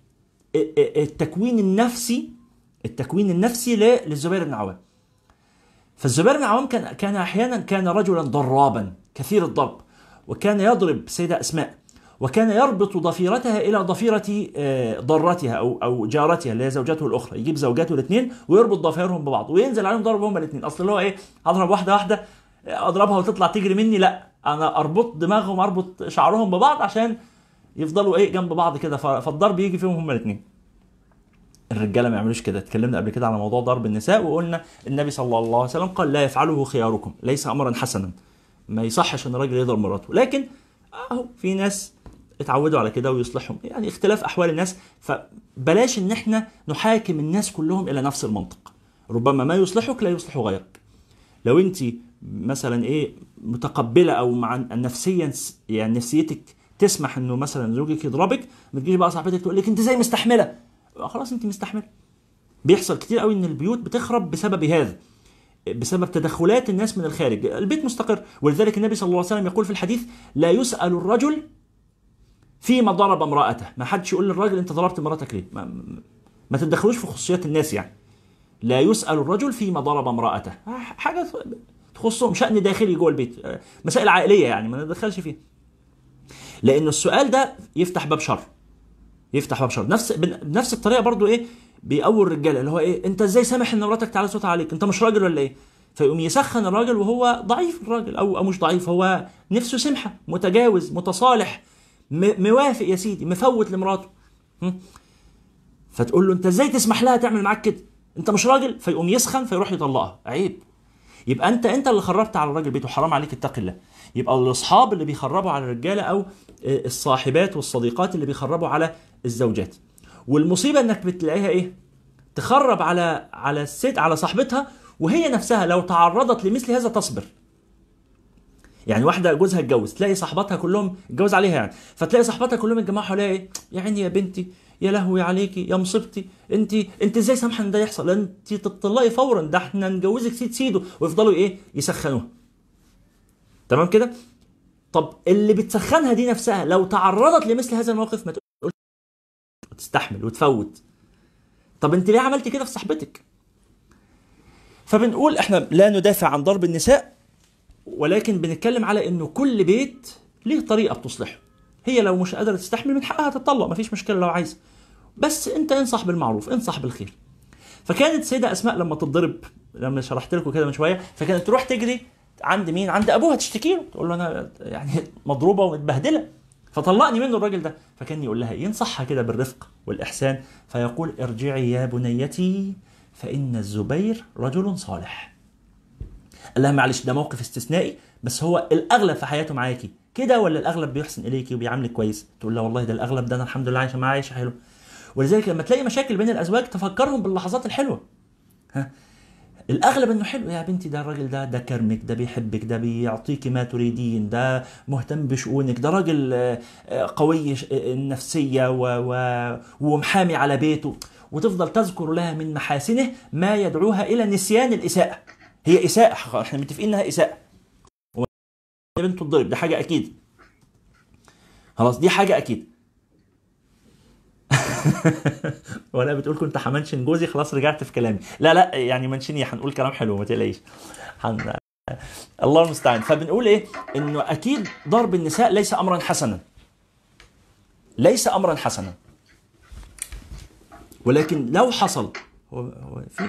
التكوين النفسي التكوين النفسي ل- للزبير بن عوام فالزبير بن عوام كان كان احيانا كان رجلا ضرابا كثير الضرب وكان يضرب سيدة اسماء وكان يربط ضفيرتها الى ضفيره آه، ضرتها او او جارتها اللي هي زوجته الاخرى يجيب زوجاته الاثنين ويربط ضفائرهم ببعض وينزل عليهم ضرب هما الاثنين اصل اللي هو ايه هضرب واحده واحده اضربها وتطلع تجري مني لا انا اربط دماغهم اربط شعرهم ببعض عشان يفضلوا ايه جنب بعض كده ف- فالضرب يجي فيهم هما الاثنين الرجاله ما يعملوش كده اتكلمنا قبل كده على موضوع ضرب النساء وقلنا النبي صلى الله عليه وسلم قال لا يفعله خياركم ليس امرا حسنا ما يصحش ان الراجل يضرب مراته لكن اهو في ناس اتعودوا على كده ويصلحهم يعني اختلاف احوال الناس فبلاش ان احنا نحاكم الناس كلهم الى نفس المنطق ربما ما يصلحك لا يصلح غيرك لو انت مثلا ايه متقبله او مع نفسيا يعني نفسيتك تسمح انه مثلا زوجك يضربك ما تجيش بقى صاحبتك تقول لك انت زي مستحمله خلاص انت مستحمله بيحصل كتير قوي ان البيوت بتخرب بسبب هذا بسبب تدخلات الناس من الخارج البيت مستقر ولذلك النبي صلى الله عليه وسلم يقول في الحديث لا يسأل الرجل فيما ضرب امرأته ما حدش يقول للراجل انت ضربت مراتك ليه ما, ما تتدخلوش في خصوصيات الناس يعني لا يسأل الرجل فيما ضرب امرأته حاجة تخصهم شأن داخلي جوه البيت مسائل عائلية يعني ما ندخلش فيه لأن السؤال ده يفتح باب شر يفتح باب شر نفس بنفس الطريقة برضو ايه بيقوي الرجاله اللي هو ايه انت ازاي سامح ان مراتك تعلى صوتها عليك انت مش راجل ولا ايه فيقوم يسخن الراجل وهو ضعيف الراجل او او مش ضعيف هو نفسه سمحه متجاوز متصالح م- موافق يا سيدي مفوت لمراته هم؟ فتقول له انت ازاي تسمح لها تعمل معاك كده انت مش راجل فيقوم يسخن فيروح يطلقها عيب يبقى انت انت اللي خربت على الراجل بيته حرام عليك اتقي الله يبقى الاصحاب اللي بيخربوا على الرجاله او الصاحبات والصديقات اللي بيخربوا على الزوجات والمصيبه انك بتلاقيها ايه تخرب على على الست على صاحبتها وهي نفسها لو تعرضت لمثل هذا تصبر يعني واحده جوزها اتجوز تلاقي صاحباتها كلهم اتجوز عليها يعني فتلاقي صاحباتها كلهم اتجمعوا حواليها ايه يا عيني يا بنتي يا لهوي عليكي يا مصيبتي انت انت ازاي سامحه ان ده يحصل انت تطلقي فورا ده احنا نجوزك سيد سيده ويفضلوا ايه يسخنوها تمام كده طب اللي بتسخنها دي نفسها لو تعرضت لمثل هذا الموقف ما تقول وتستحمل وتفوت طب انت ليه عملتي كده في صاحبتك فبنقول احنا لا ندافع عن ضرب النساء ولكن بنتكلم على انه كل بيت ليه طريقه بتصلحه هي لو مش قادره تستحمل من حقها تطلق مفيش مشكله لو عايزه بس انت انصح بالمعروف انصح بالخير فكانت سيده اسماء لما تتضرب لما شرحت لكم كده من شويه فكانت تروح تجري عند مين عند ابوها تشتكي له تقول له انا يعني مضروبه ومتبهدله فطلقني منه الراجل ده فكان يقول لها ينصحها كده بالرفق والاحسان فيقول ارجعي يا بنيتي فان الزبير رجل صالح قال لها معلش ده موقف استثنائي بس هو الاغلب في حياته معاكي كده ولا الاغلب بيحسن اليكي وبيعاملك كويس تقول لها والله ده الاغلب ده انا الحمد لله عايشه معاه عايشه حلو ولذلك لما تلاقي مشاكل بين الازواج تفكرهم باللحظات الحلوه ها الاغلب انه حلو يا بنتي ده الراجل ده ده كرمك ده بيحبك ده بيعطيكي ما تريدين ده مهتم بشؤونك ده راجل قوي النفسيه و... و... ومحامي على بيته وتفضل تذكر لها من محاسنه ما يدعوها الى نسيان الاساءه هي اساءه احنا متفقين انها اساءه بنته تضرب دي حاجه اكيد خلاص دي حاجه اكيد وانا بتقول كنت همنشن جوزي خلاص رجعت في كلامي لا لا يعني منشني هنقول كلام حلو ما تقلقيش حن... الله المستعان فبنقول ايه انه اكيد ضرب النساء ليس امرا حسنا ليس امرا حسنا ولكن لو حصل هو هو في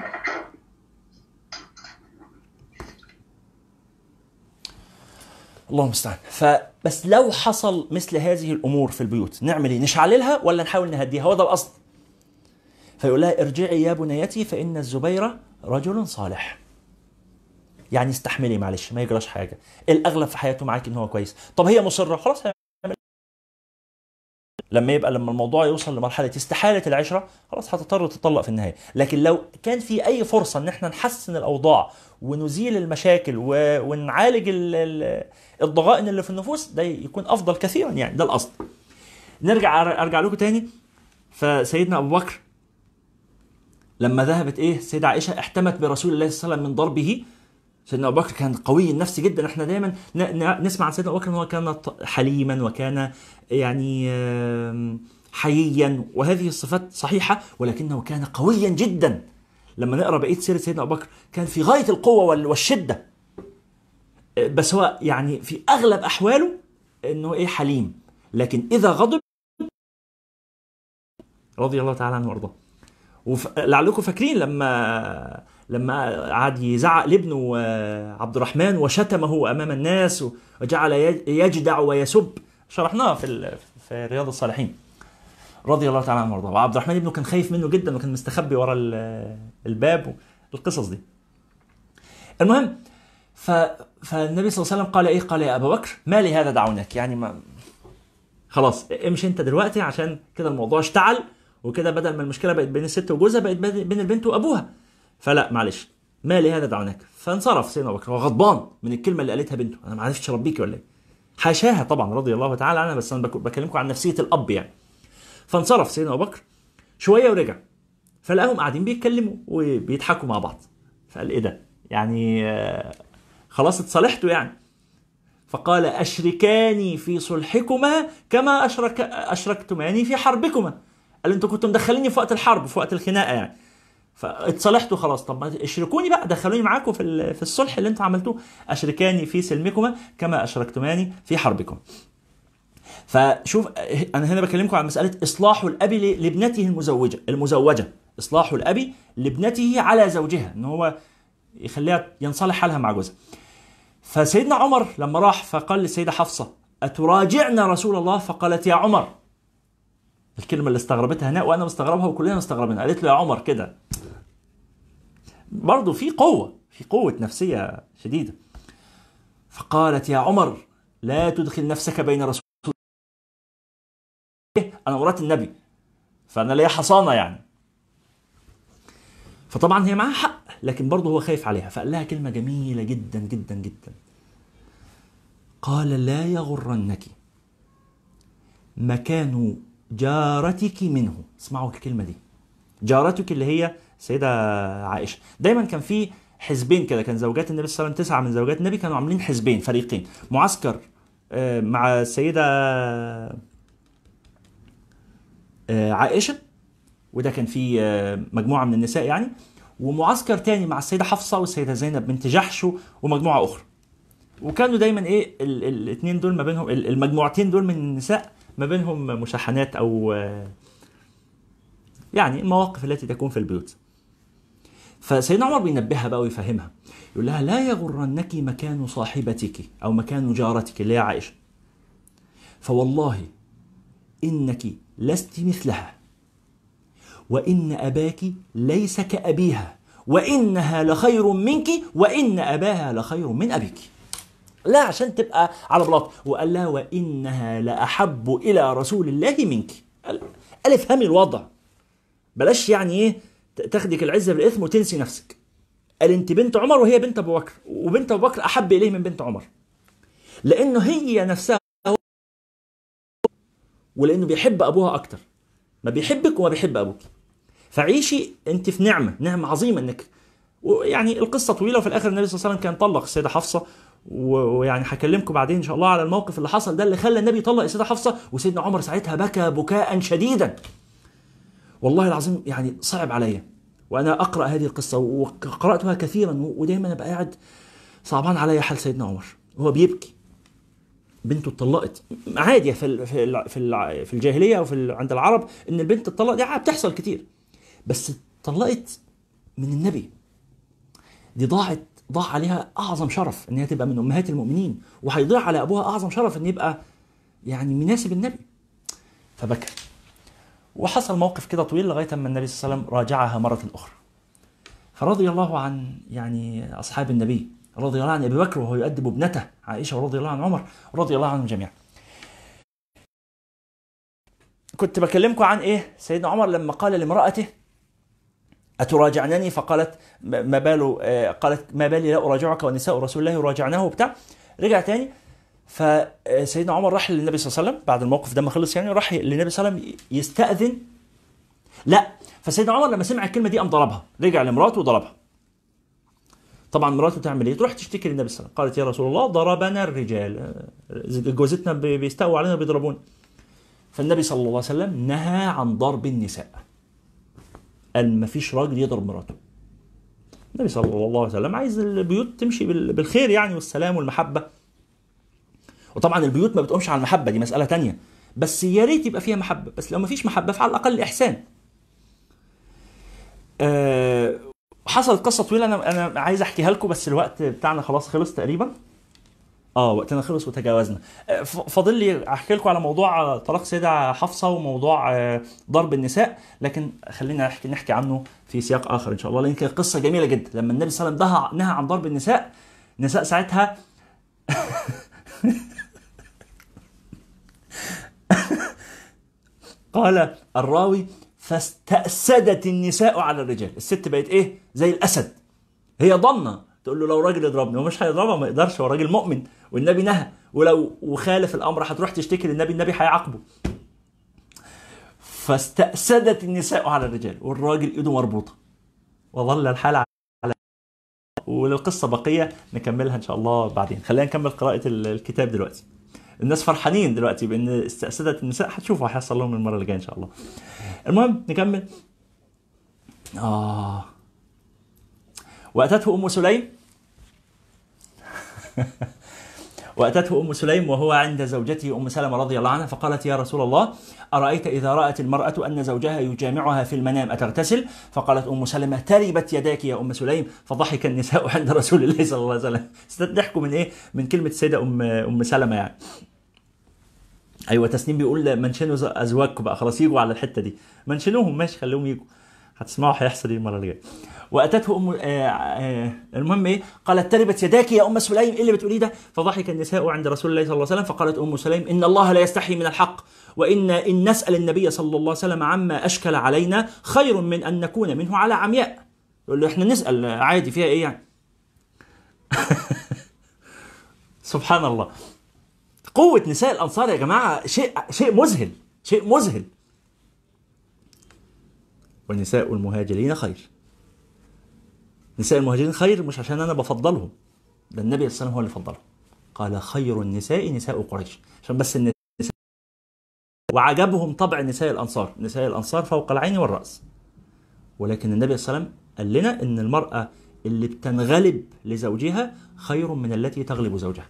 الله المستعان فبس لو حصل مثل هذه الامور في البيوت نعمل ايه نشعللها ولا نحاول نهديها هو ده الاصل فيقول لها ارجعي يا بنيتي فان الزبير رجل صالح يعني استحملي معلش ما يجراش حاجه الاغلب في حياته معاك ان هو كويس طب هي مصره خلاص هيعمل لما يبقى لما الموضوع يوصل لمرحله استحاله العشره خلاص هتضطر تطلق في النهايه لكن لو كان في اي فرصه ان احنا نحسن الاوضاع ونزيل المشاكل و... ونعالج ال... ال... الضغائن اللي في النفوس ده يكون افضل كثيرا يعني ده الاصل نرجع ارجع لكم تاني فسيدنا ابو بكر لما ذهبت ايه السيده عائشه احتمت برسول الله صلى الله عليه وسلم من ضربه سيدنا ابو بكر كان قوي النفس جدا احنا دايما ن- ن- نسمع عن سيدنا ابو بكر ان هو كان ط- حليما وكان يعني آم، حييا وهذه الصفات صحيحه ولكنه كان قويا جدا لما نقرا بقيه سيره سيدنا ابو بكر كان في غايه القوه وال- والشده بس هو يعني في اغلب احواله انه ايه حليم لكن اذا غضب رضي الله تعالى عنه وارضاه وف... لعلكم فاكرين لما لما قعد يزعق لابنه آه، عبد الرحمن وشتمه امام الناس وجعل ي- يجدع ويسب شرحناها في ال... في رياض الصالحين رضي الله تعالى عنه وارضاه وعبد الرحمن ابنه كان خايف منه جدا وكان مستخبي ورا ال- الباب القصص دي المهم ف... فالنبي صلى الله عليه وسلم قال ايه قال يا ابا بكر ما لهذا دعوناك يعني ما خلاص امشي انت دلوقتي عشان كده الموضوع اشتعل وكده بدل ما المشكله بقت بين الست وجوزها بقت بين البنت وابوها فلا معلش ما لهذا دعوناك فانصرف سيدنا ابو بكر هو غضبان من الكلمه اللي قالتها بنته انا ما عرفتش اربيكي ولا ايه حاشاها طبعا رضي الله تعالى عنها بس انا بك- بكلمكم عن نفسيه الاب يعني فانصرف سيدنا ابو بكر شويه ورجع فلقاهم قاعدين بيتكلموا وبيضحكوا مع بعض فقال ايه ده يعني آه، خلاص اتصالحتوا يعني فقال أشركاني في صلحكما كما أشرك أشركتماني في حربكما قال انتوا كنتوا مدخليني في وقت الحرب في وقت الخناقة يعني فاتصالحتوا خلاص طب ما اشركوني بقى دخلوني معاكم في ال- في الصلح اللي انتوا عملتوه اشركاني في سلمكما كما اشركتماني في حربكم فشوف انا هنا بكلمكم عن مساله اصلاح الاب ل- لابنته المزوجه المزوجه اصلاح الاب لابنته على زوجها ان هو يخليها ينصلح حالها مع جوزها فسيدنا عمر لما راح فقال للسيدة حفصة أتراجعنا رسول الله فقالت يا عمر الكلمة اللي استغربتها هناء وأنا مستغربها وكلنا مستغربين قالت له يا عمر كده برضه في قوة في قوة نفسية شديدة فقالت يا عمر لا تدخل نفسك بين رسول الله أنا مرات النبي فأنا ليا حصانة يعني فطبعا هي معاها حق لكن برضه هو خايف عليها فقال لها كلمة جميلة جدا جدا جدا قال لا يغرنك مكان جارتك منه اسمعوا الكلمة دي جارتك اللي هي سيدة عائشة دايما كان في حزبين كده كان زوجات النبي صلى الله عليه وسلم تسعة من زوجات النبي كانوا عاملين حزبين فريقين معسكر آه، مع السيدة آه، عائشة وده كان فيه آه، مجموعة من النساء يعني ومعسكر تاني مع السيدة حفصة والسيدة زينب بنت جحش ومجموعة أخرى وكانوا دايما ايه ال- ال- الاثنين دول ما بينهم ال- المجموعتين دول من النساء ما بينهم مشاحنات او آه، يعني المواقف التي تكون في البيوت فسيدنا عمر بينبهها بقى ويفهمها يقول لها لا يغرنك مكان صاحبتك او مكان جارتك اللي هي عائشه فوالله انك لست مثلها وان اباك ليس كابيها وانها لخير منك وان اباها لخير من ابيك لا عشان تبقى على بلاط وقال لها وانها لاحب الى رسول الله منك قال قال افهمي الوضع بلاش يعني ايه ت- تاخدك العزه بالاثم وتنسي نفسك قال انت بنت عمر وهي بنت ابو بكر وبنت ابو بكر احب اليه من بنت عمر لانه هي نفسها هو- ولانه بيحب ابوها اكتر ما بيحبك وما بيحب ابوك فعيشي انت في نعمه نعمه عظيمه انك ويعني القصه طويله وفي الاخر النبي صلى الله عليه وسلم كان طلق السيده حفصه و- ويعني هكلمكم بعدين ان شاء الله على الموقف اللي حصل ده اللي خلى النبي يطلق السيده حفصه وسيدنا عمر ساعتها بكى بكاء شديدا والله العظيم يعني صعب عليا وانا اقرا هذه القصه وقراتها كثيرا ودايما ابقى قاعد صعبان عليا حال سيدنا عمر هو بيبكي بنته اتطلقت عادي في ال- في ال- في ال- في الجاهليه او في ال- عند العرب ان البنت تطلق دي عادي بتحصل كتير بس اتطلقت من النبي دي ضاعت ضاع عليها اعظم شرف ان هي تبقى من امهات المؤمنين وهيضيع على ابوها اعظم شرف ان يبقى يعني مناسب النبي فبكى وحصل موقف كده طويل لغايه اما النبي صلى الله عليه وسلم راجعها مره اخرى فرضي الله عن يعني اصحاب النبي رضي الله عن ابي بكر وهو يؤدب ابنته عائشه ورضي الله عن عمر رضي الله عنهم جميعا كنت بكلمكم عن ايه سيدنا عمر لما قال لامراته اتراجعنني فقالت ما بال آه، قالت ما بالي لا اراجعك ونساء رسول الله يراجعنه وبتاع رجع تاني فسيدنا عمر راح للنبي صلى الله عليه وسلم بعد الموقف ده ما خلص يعني راح للنبي صلى الله عليه وسلم يستاذن لا فسيدنا عمر لما سمع الكلمه دي قام ضربها رجع لمراته وضربها طبعا مراته تعمل ايه؟ تروح تشتكي للنبي صلى الله عليه وسلم قالت يا رسول الله ضربنا الرجال آه، جوزتنا بي- بيستقوا علينا بيضربونا فالنبي صلى الله عليه وسلم نهى عن ضرب النساء قال ما فيش راجل يضرب مراته النبي صلى الله عليه وسلم عايز البيوت تمشي بال- بالخير يعني والسلام والمحبه وطبعا البيوت ما بتقومش على المحبه دي مساله تانية بس يا ريت يبقى فيها محبه بس لو ما فيش محبه فعلى الاقل الاحسان أه حصلت قصه طويله انا انا عايز احكيها لكم بس الوقت بتاعنا خلاص خلص تقريبا اه وقتنا خلص وتجاوزنا آه، ف- فاضل لي احكي لكم على موضوع آه، طلاق سيدة حفصة وموضوع آه، ضرب النساء لكن خلينا نحكي نحكي عنه في سياق اخر ان شاء الله لان كانت قصة جميلة جدا لما النبي صلى الله عليه وسلم نهى عن ضرب النساء النساء ساعتها قال الراوي فاستأسدت النساء على الرجال الست بقت ايه زي الاسد هي ضامنه تقول له لو راجل يضربني هو مش هيضربها ما يقدرش هو راجل مؤمن والنبي نهى ولو وخالف الامر هتروح تشتكي للنبي النبي هيعاقبه فاستأسدت النساء على الرجال والراجل ايده مربوطه وظل الحال على وللقصه بقيه نكملها ان شاء الله بعدين خلينا نكمل قراءه ال- الكتاب دلوقتي الناس فرحانين دلوقتي بان استأسدت النساء هتشوفوا هيحصل لهم المره اللي جايه ان شاء الله المهم نكمل اه واتته ام سليم واتته ام سليم وهو عند زوجته ام سلمه رضي الله عنها فقالت يا رسول الله ارايت اذا رات المراه ان زوجها يجامعها في المنام اتغتسل فقالت ام سلمه تربت يداك يا ام سليم فضحك النساء عند رسول الله صلى الله عليه وسلم ضحكوا من ايه من كلمه السيده ام ام سلمه يعني ايوه تسنيم بيقول منشنوا ازواجكم بقى خلاص يجوا على الحته دي منشنوهم ماشي خليهم يجوا هتسمعوا هيحصل ايه المره اللي جايه واتته ام آه آه المهم ايه قالت تربت يداك يا ام سليم ايه اللي بتقوليه ده فضحك النساء عند رسول الله صلى الله عليه وسلم فقالت ام سليم ان الله لا يستحي من الحق وان ان نسال النبي صلى الله عليه وسلم عما اشكل علينا خير من ان نكون منه على عمياء يقول له احنا نسال عادي فيها ايه يعني سبحان الله قوة نساء الأنصار يا جماعة شيء شيء مذهل شيء مذهل ونساء المهاجرين خير نساء المهاجرين خير مش عشان أنا بفضلهم ده النبي صلى الله عليه وسلم هو اللي فضلهم قال خير النساء نساء قريش عشان بس النساء وعجبهم طبع نساء الأنصار نساء الأنصار فوق العين والرأس ولكن النبي صلى الله عليه وسلم قال لنا إن المرأة اللي بتنغلب لزوجها خير من التي تغلب زوجها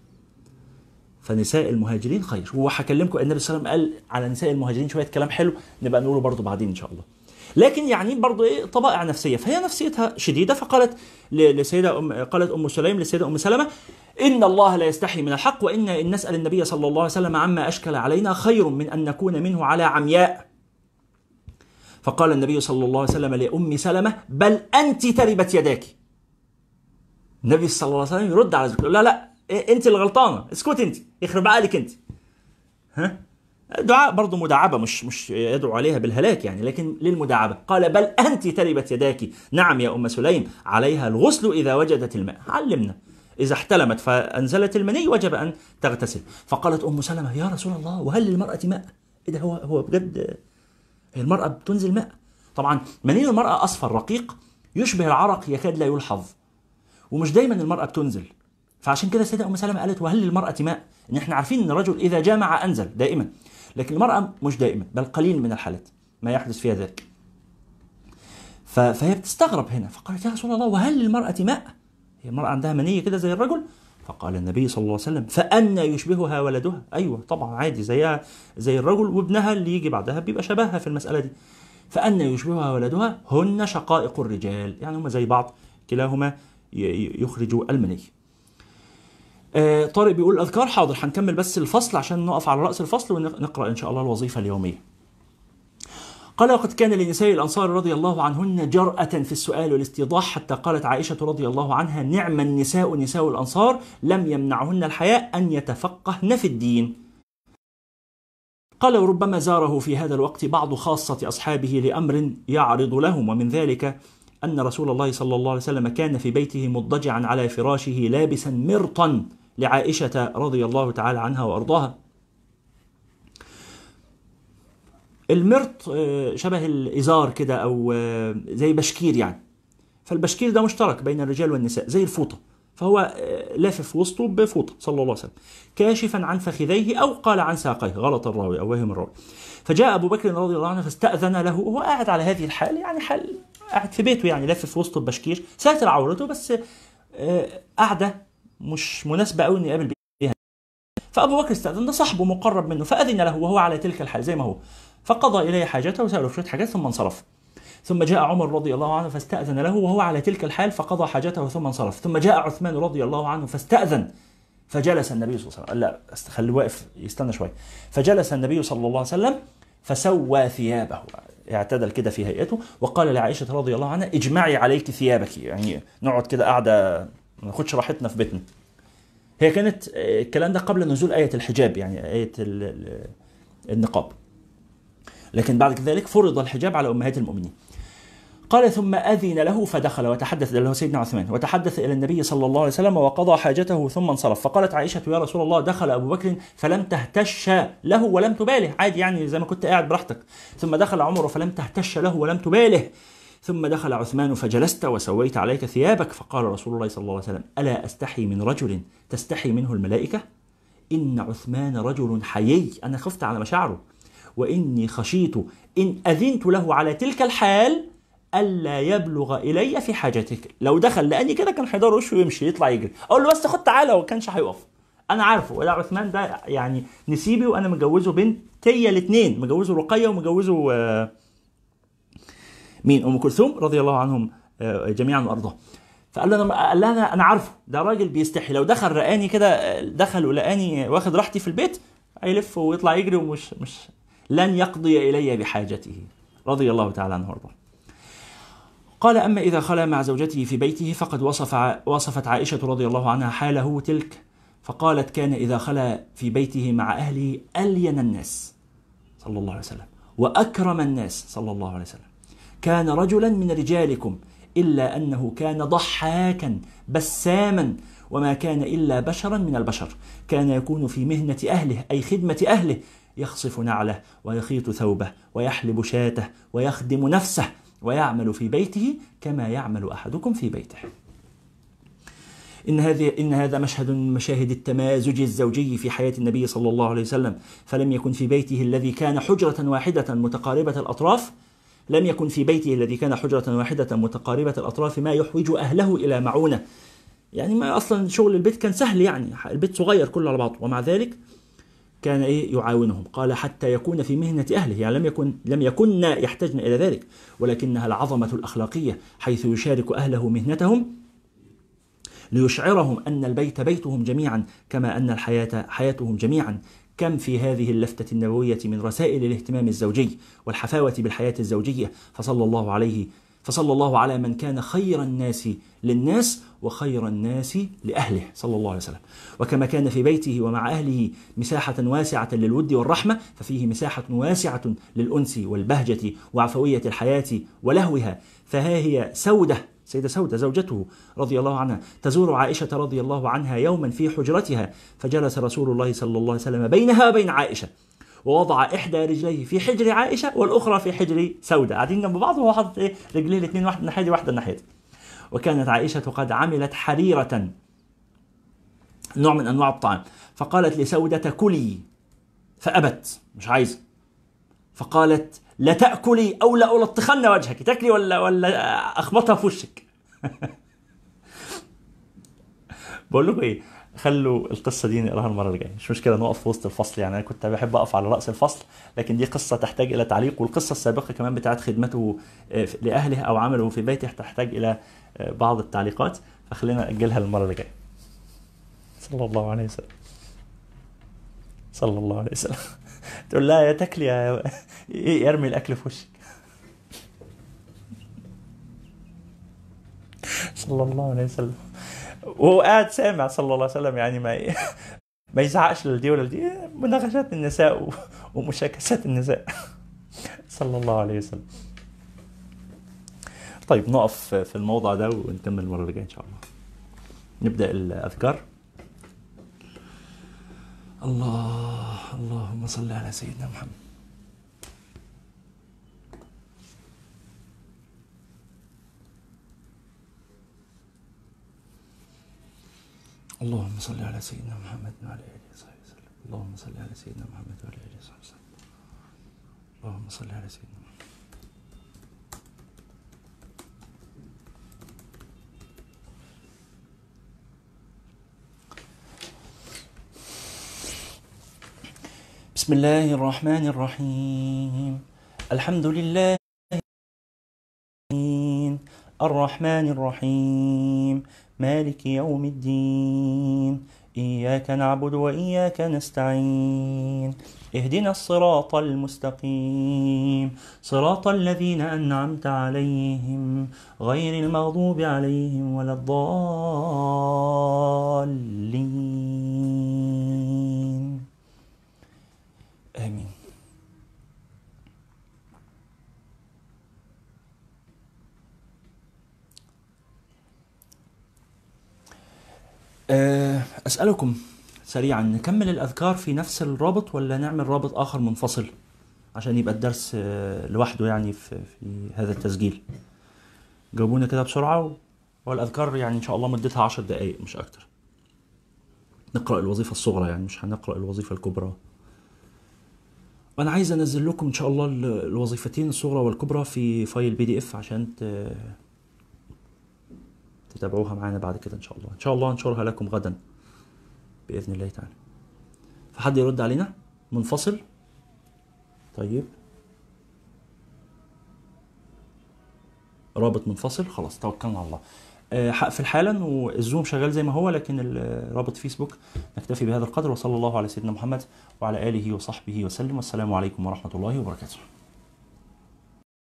فنساء المهاجرين خير وهكلمكم النبي صلى الله عليه وسلم قال على نساء المهاجرين شويه كلام حلو نبقى نقوله برضو بعدين ان شاء الله لكن يعني برضو ايه طبائع نفسيه فهي نفسيتها شديده فقالت ل- لسيده أم قالت ام سليم للسيده ام سلمه ان الله لا يستحي من الحق وان ان نسال النبي صلى الله عليه وسلم عما اشكل علينا خير من ان نكون منه على عمياء فقال النبي صلى الله عليه وسلم لام سلمه بل انت تربت يداك النبي صلى الله عليه وسلم يرد على زوجته لا لا إيه انت اللي غلطانه اسكت انت يخرب عقلك انت ها دعاء برضه مداعبة مش مش يدعو عليها بالهلاك يعني لكن للمداعبة قال بل أنت تربت يداك نعم يا أم سليم عليها الغسل إذا وجدت الماء علمنا إذا احتلمت فأنزلت المني وجب أن تغتسل فقالت أم سلمة يا رسول الله وهل للمرأة ماء إيه ده هو هو بجد هي المرأة بتنزل ماء طبعا مني المرأة أصفر رقيق يشبه العرق يكاد لا يلحظ ومش دايما المرأة بتنزل فعشان كده السيدة أم سلمة قالت وهل للمرأة ماء؟ إن إحنا عارفين إن الرجل إذا جامع أنزل دائما لكن المرأة مش دائما بل قليل من الحالات ما يحدث فيها ذلك ف- فهي بتستغرب هنا فقالت يا رسول الله وهل للمرأة ماء؟ هي المرأة عندها منية كده زي الرجل؟ فقال النبي صلى الله عليه وسلم فأنا يشبهها ولدها؟ أيوه طبعا عادي زيها زي الرجل وابنها اللي يجي بعدها بيبقى شبهها في المسألة دي فأنا يشبهها ولدها هن شقائق الرجال يعني هما زي بعض كلاهما ي- يخرج المني آه، طارق بيقول الاذكار حاضر هنكمل بس الفصل عشان نقف على راس الفصل ونقرا ان شاء الله الوظيفه اليوميه قال وقد كان لنساء الأنصار رضي الله عنهن جرأة في السؤال والاستيضاح حتى قالت عائشة رضي الله عنها نعم النساء نساء الأنصار لم يمنعهن الحياء أن يتفقهن في الدين قال وربما زاره في هذا الوقت بعض خاصة أصحابه لأمر يعرض لهم ومن ذلك أن رسول الله صلى الله عليه وسلم كان في بيته مضجعا على فراشه لابسا مرطا لعائشة رضي الله تعالى عنها وأرضاها المرط آه، شبه الإزار كده أو آه، زي بشكير يعني فالبشكير ده مشترك بين الرجال والنساء زي الفوطة فهو آه، لافف وسطه بفوطة صلى الله عليه وسلم كاشفا عن فخذيه أو قال عن ساقيه غلط الراوي أو وهم الراوي فجاء أبو بكر رضي الله عنه فاستأذن له وهو قاعد على هذه الحال يعني حال قاعد في بيته يعني لافف وسطه ببشكير ساتر عورته بس آه، قاعدة مش مناسبة قوي إنه يقابل بيها فأبو بكر استأذن ده صاحبه مقرب منه فأذن له وهو على تلك الحال زي ما هو فقضى إليه حاجته وسأله في شوية حاجات ثم انصرف ثم جاء عمر رضي الله عنه فاستأذن له وهو على تلك الحال فقضى حاجته ثم انصرف ثم جاء عثمان رضي الله عنه فاستأذن فجلس النبي صلى الله عليه وسلم قال لا است- خليه واقف يستنى شوية فجلس النبي صلى الله عليه وسلم فسوى ثيابه اعتدل كده في هيئته وقال لعائشة رضي الله عنها اجمعي عليك ثيابك يعني نقعد كده قاعدة ما ناخدش راحتنا في بيتنا هي كانت آه، الكلام ده قبل نزول آية الحجاب يعني آية ال- ال- النقاب لكن بعد ذلك فرض الحجاب على امهات المؤمنين. قال ثم اذن له فدخل وتحدث ده اللي هو سيدنا عثمان وتحدث الى النبي صلى الله عليه وسلم وقضى حاجته ثم انصرف فقالت عائشه يا رسول الله دخل ابو بكر فلم تهتش له ولم تباله عادي يعني زي ما كنت قاعد براحتك ثم دخل عمر فلم تهتش له ولم تباله ثم دخل عثمان فجلست وسويت عليك ثيابك فقال رسول الله صلى الله عليه وسلم الا استحي من رجل تستحي منه الملائكه إن عثمان رجل حيي أنا خفت على مشاعره وإني خشيت إن أذنت له على تلك الحال ألا يبلغ إلي في حاجتك لو دخل لأني كده كان هيدور وشه ويمشي يطلع يجري أقول له بس خد تعالى وكانش هيقف أنا عارفه ولا عثمان ده يعني نسيبي وأنا مجوزه بنتي الاثنين مجوزه رقية ومجوزه آه، مين ام كلثوم رضي الله عنهم آه، جميعا وارضاهم فقال له انا قال لها انا انا عارفه ده راجل بيستحي لو دخل رقاني كده آه، دخل ولقاني واخد راحتي في البيت هيلف ويطلع يجري ومش مش لن يقضي الي بحاجته رضي الله تعالى عنه وارضاه قال اما اذا خلا مع زوجته في بيته فقد وصف ع- وصفت عائشه رضي الله عنها حاله تلك فقالت كان اذا خلا في بيته مع اهله الين الناس صلى الله عليه وسلم واكرم الناس صلى الله عليه وسلم كان رجلا من رجالكم الا انه كان ضحاكا بساما وما كان الا بشرا من البشر كان يكون في مهنه اهله اي خدمه اهله يخصف نعله ويخيط ثوبه ويحلب شاته ويخدم نفسه ويعمل في بيته كما يعمل احدكم في بيته إن هذه إن هذا مشهد من مشاهد التمازج الزوجي في حياة النبي صلى الله عليه وسلم، فلم يكن في بيته الذي كان حجرة واحدة متقاربة الأطراف لم يكن في بيته الذي كان حجرة واحدة متقاربة الأطراف ما يحوج أهله إلى معونة. يعني ما أصلا شغل البيت كان سهل يعني، البيت صغير كله على بعضه، ومع ذلك كان ايه يعاونهم قال حتى يكون في مهنة أهله يعني لم يكن لم يكن يحتاجن إلى ذلك ولكنها العظمة الأخلاقية حيث يشارك أهله مهنتهم ليشعرهم أن البيت بيتهم جميعا كما أن الحياة حياتهم جميعا كم في هذه اللفتة النبوية من رسائل الاهتمام الزوجي والحفاوة بالحياة الزوجية فصلى الله عليه فصلى الله على من كان خير الناس للناس وخير الناس لأهله صلى الله عليه وسلم وكما كان في بيته ومع أهله مساحة واسعة للود والرحمة ففيه مساحة واسعة للأنس والبهجة وعفوية الحياة ولهوها فها هي سودة سيدة سودة زوجته رضي الله عنها تزور عائشة رضي الله عنها يوما في حجرتها فجلس رسول الله صلى الله عليه وسلم بينها وبين عائشة ووضع إحدى رجليه في حجر عائشة والأخرى في حجر سودة قاعدين جنب بعض وهو حاطط إيه رجليه الاثنين واحدة ناحية دي واحدة ناحية دي. وكانت عائشة قد عملت حريرة نوع من أنواع الطعام فقالت لسودة كلي فأبت مش عايزة فقالت لا تأكلي أو لا ألطخن وجهك تاكلي ولا ولا أخبطها في وشك بقول لكم إيه خلوا القصة دي نقراها المرة الجاية مش مشكلة نقف في وسط الفصل يعني أنا كنت بحب أقف على رأس الفصل لكن دي قصة تحتاج إلى تعليق والقصة السابقة كمان بتاعت خدمته آه، لأهله أو عمله في بيته تحتاج إلى آه، بعض التعليقات فخلينا نأجلها المرة اللي جاية صلى الله عليه وسلم صلى الله عليه وسلم تقول لا يا تاكلي يا يرمي الأكل في وشك صلى الله عليه وسلم وهو قاعد سامع صلى الله عليه وسلم يعني ما ما يزعقش لدي ولا لدي مناقشات النساء و- ومشاكسات النساء صلى الله عليه وسلم طيب نقف في الموضع ده ونكمل المرة اللي جاية إن شاء الله نبدأ الأذكار الله اللهم صل على سيدنا محمد اللهم صل على سيدنا محمد وعلى اله وصحبه وسلم اللهم صل على سيدنا محمد وعلى اله وصحبه وسلم اللهم صل على سيدنا محمد بسم الله الرحمن الرحيم الحمد لله الرحمن الرحيم مالك يوم الدين إياك نعبد وإياك نستعين اهدنا الصراط المستقيم صراط الذين أنعمت عليهم غير المغضوب عليهم ولا الضالين آمين آه، أسألكم سريعا نكمل الأذكار في نفس الرابط ولا نعمل رابط آخر منفصل عشان يبقى الدرس آه، لوحده يعني في, في هذا التسجيل جاوبونا كده بسرعة والأذكار يعني إن شاء الله مدتها عشر دقايق مش أكتر نقرأ الوظيفة الصغرى يعني مش هنقرأ الوظيفة الكبرى وأنا عايز أنزل لكم إن شاء الله ال- الوظيفتين الصغرى والكبرى في فايل بي دي إف عشان ت... تتابعوها معانا بعد كده ان شاء الله ان شاء الله انشرها لكم غدا باذن الله تعالى فحد يرد علينا منفصل طيب رابط منفصل خلاص توكلنا على الله آه، هقفل حالا والزوم شغال زي ما هو لكن ال- رابط فيسبوك نكتفي بهذا القدر وصلى الله على سيدنا محمد وعلى اله وصحبه وسلم والسلام عليكم ورحمه الله وبركاته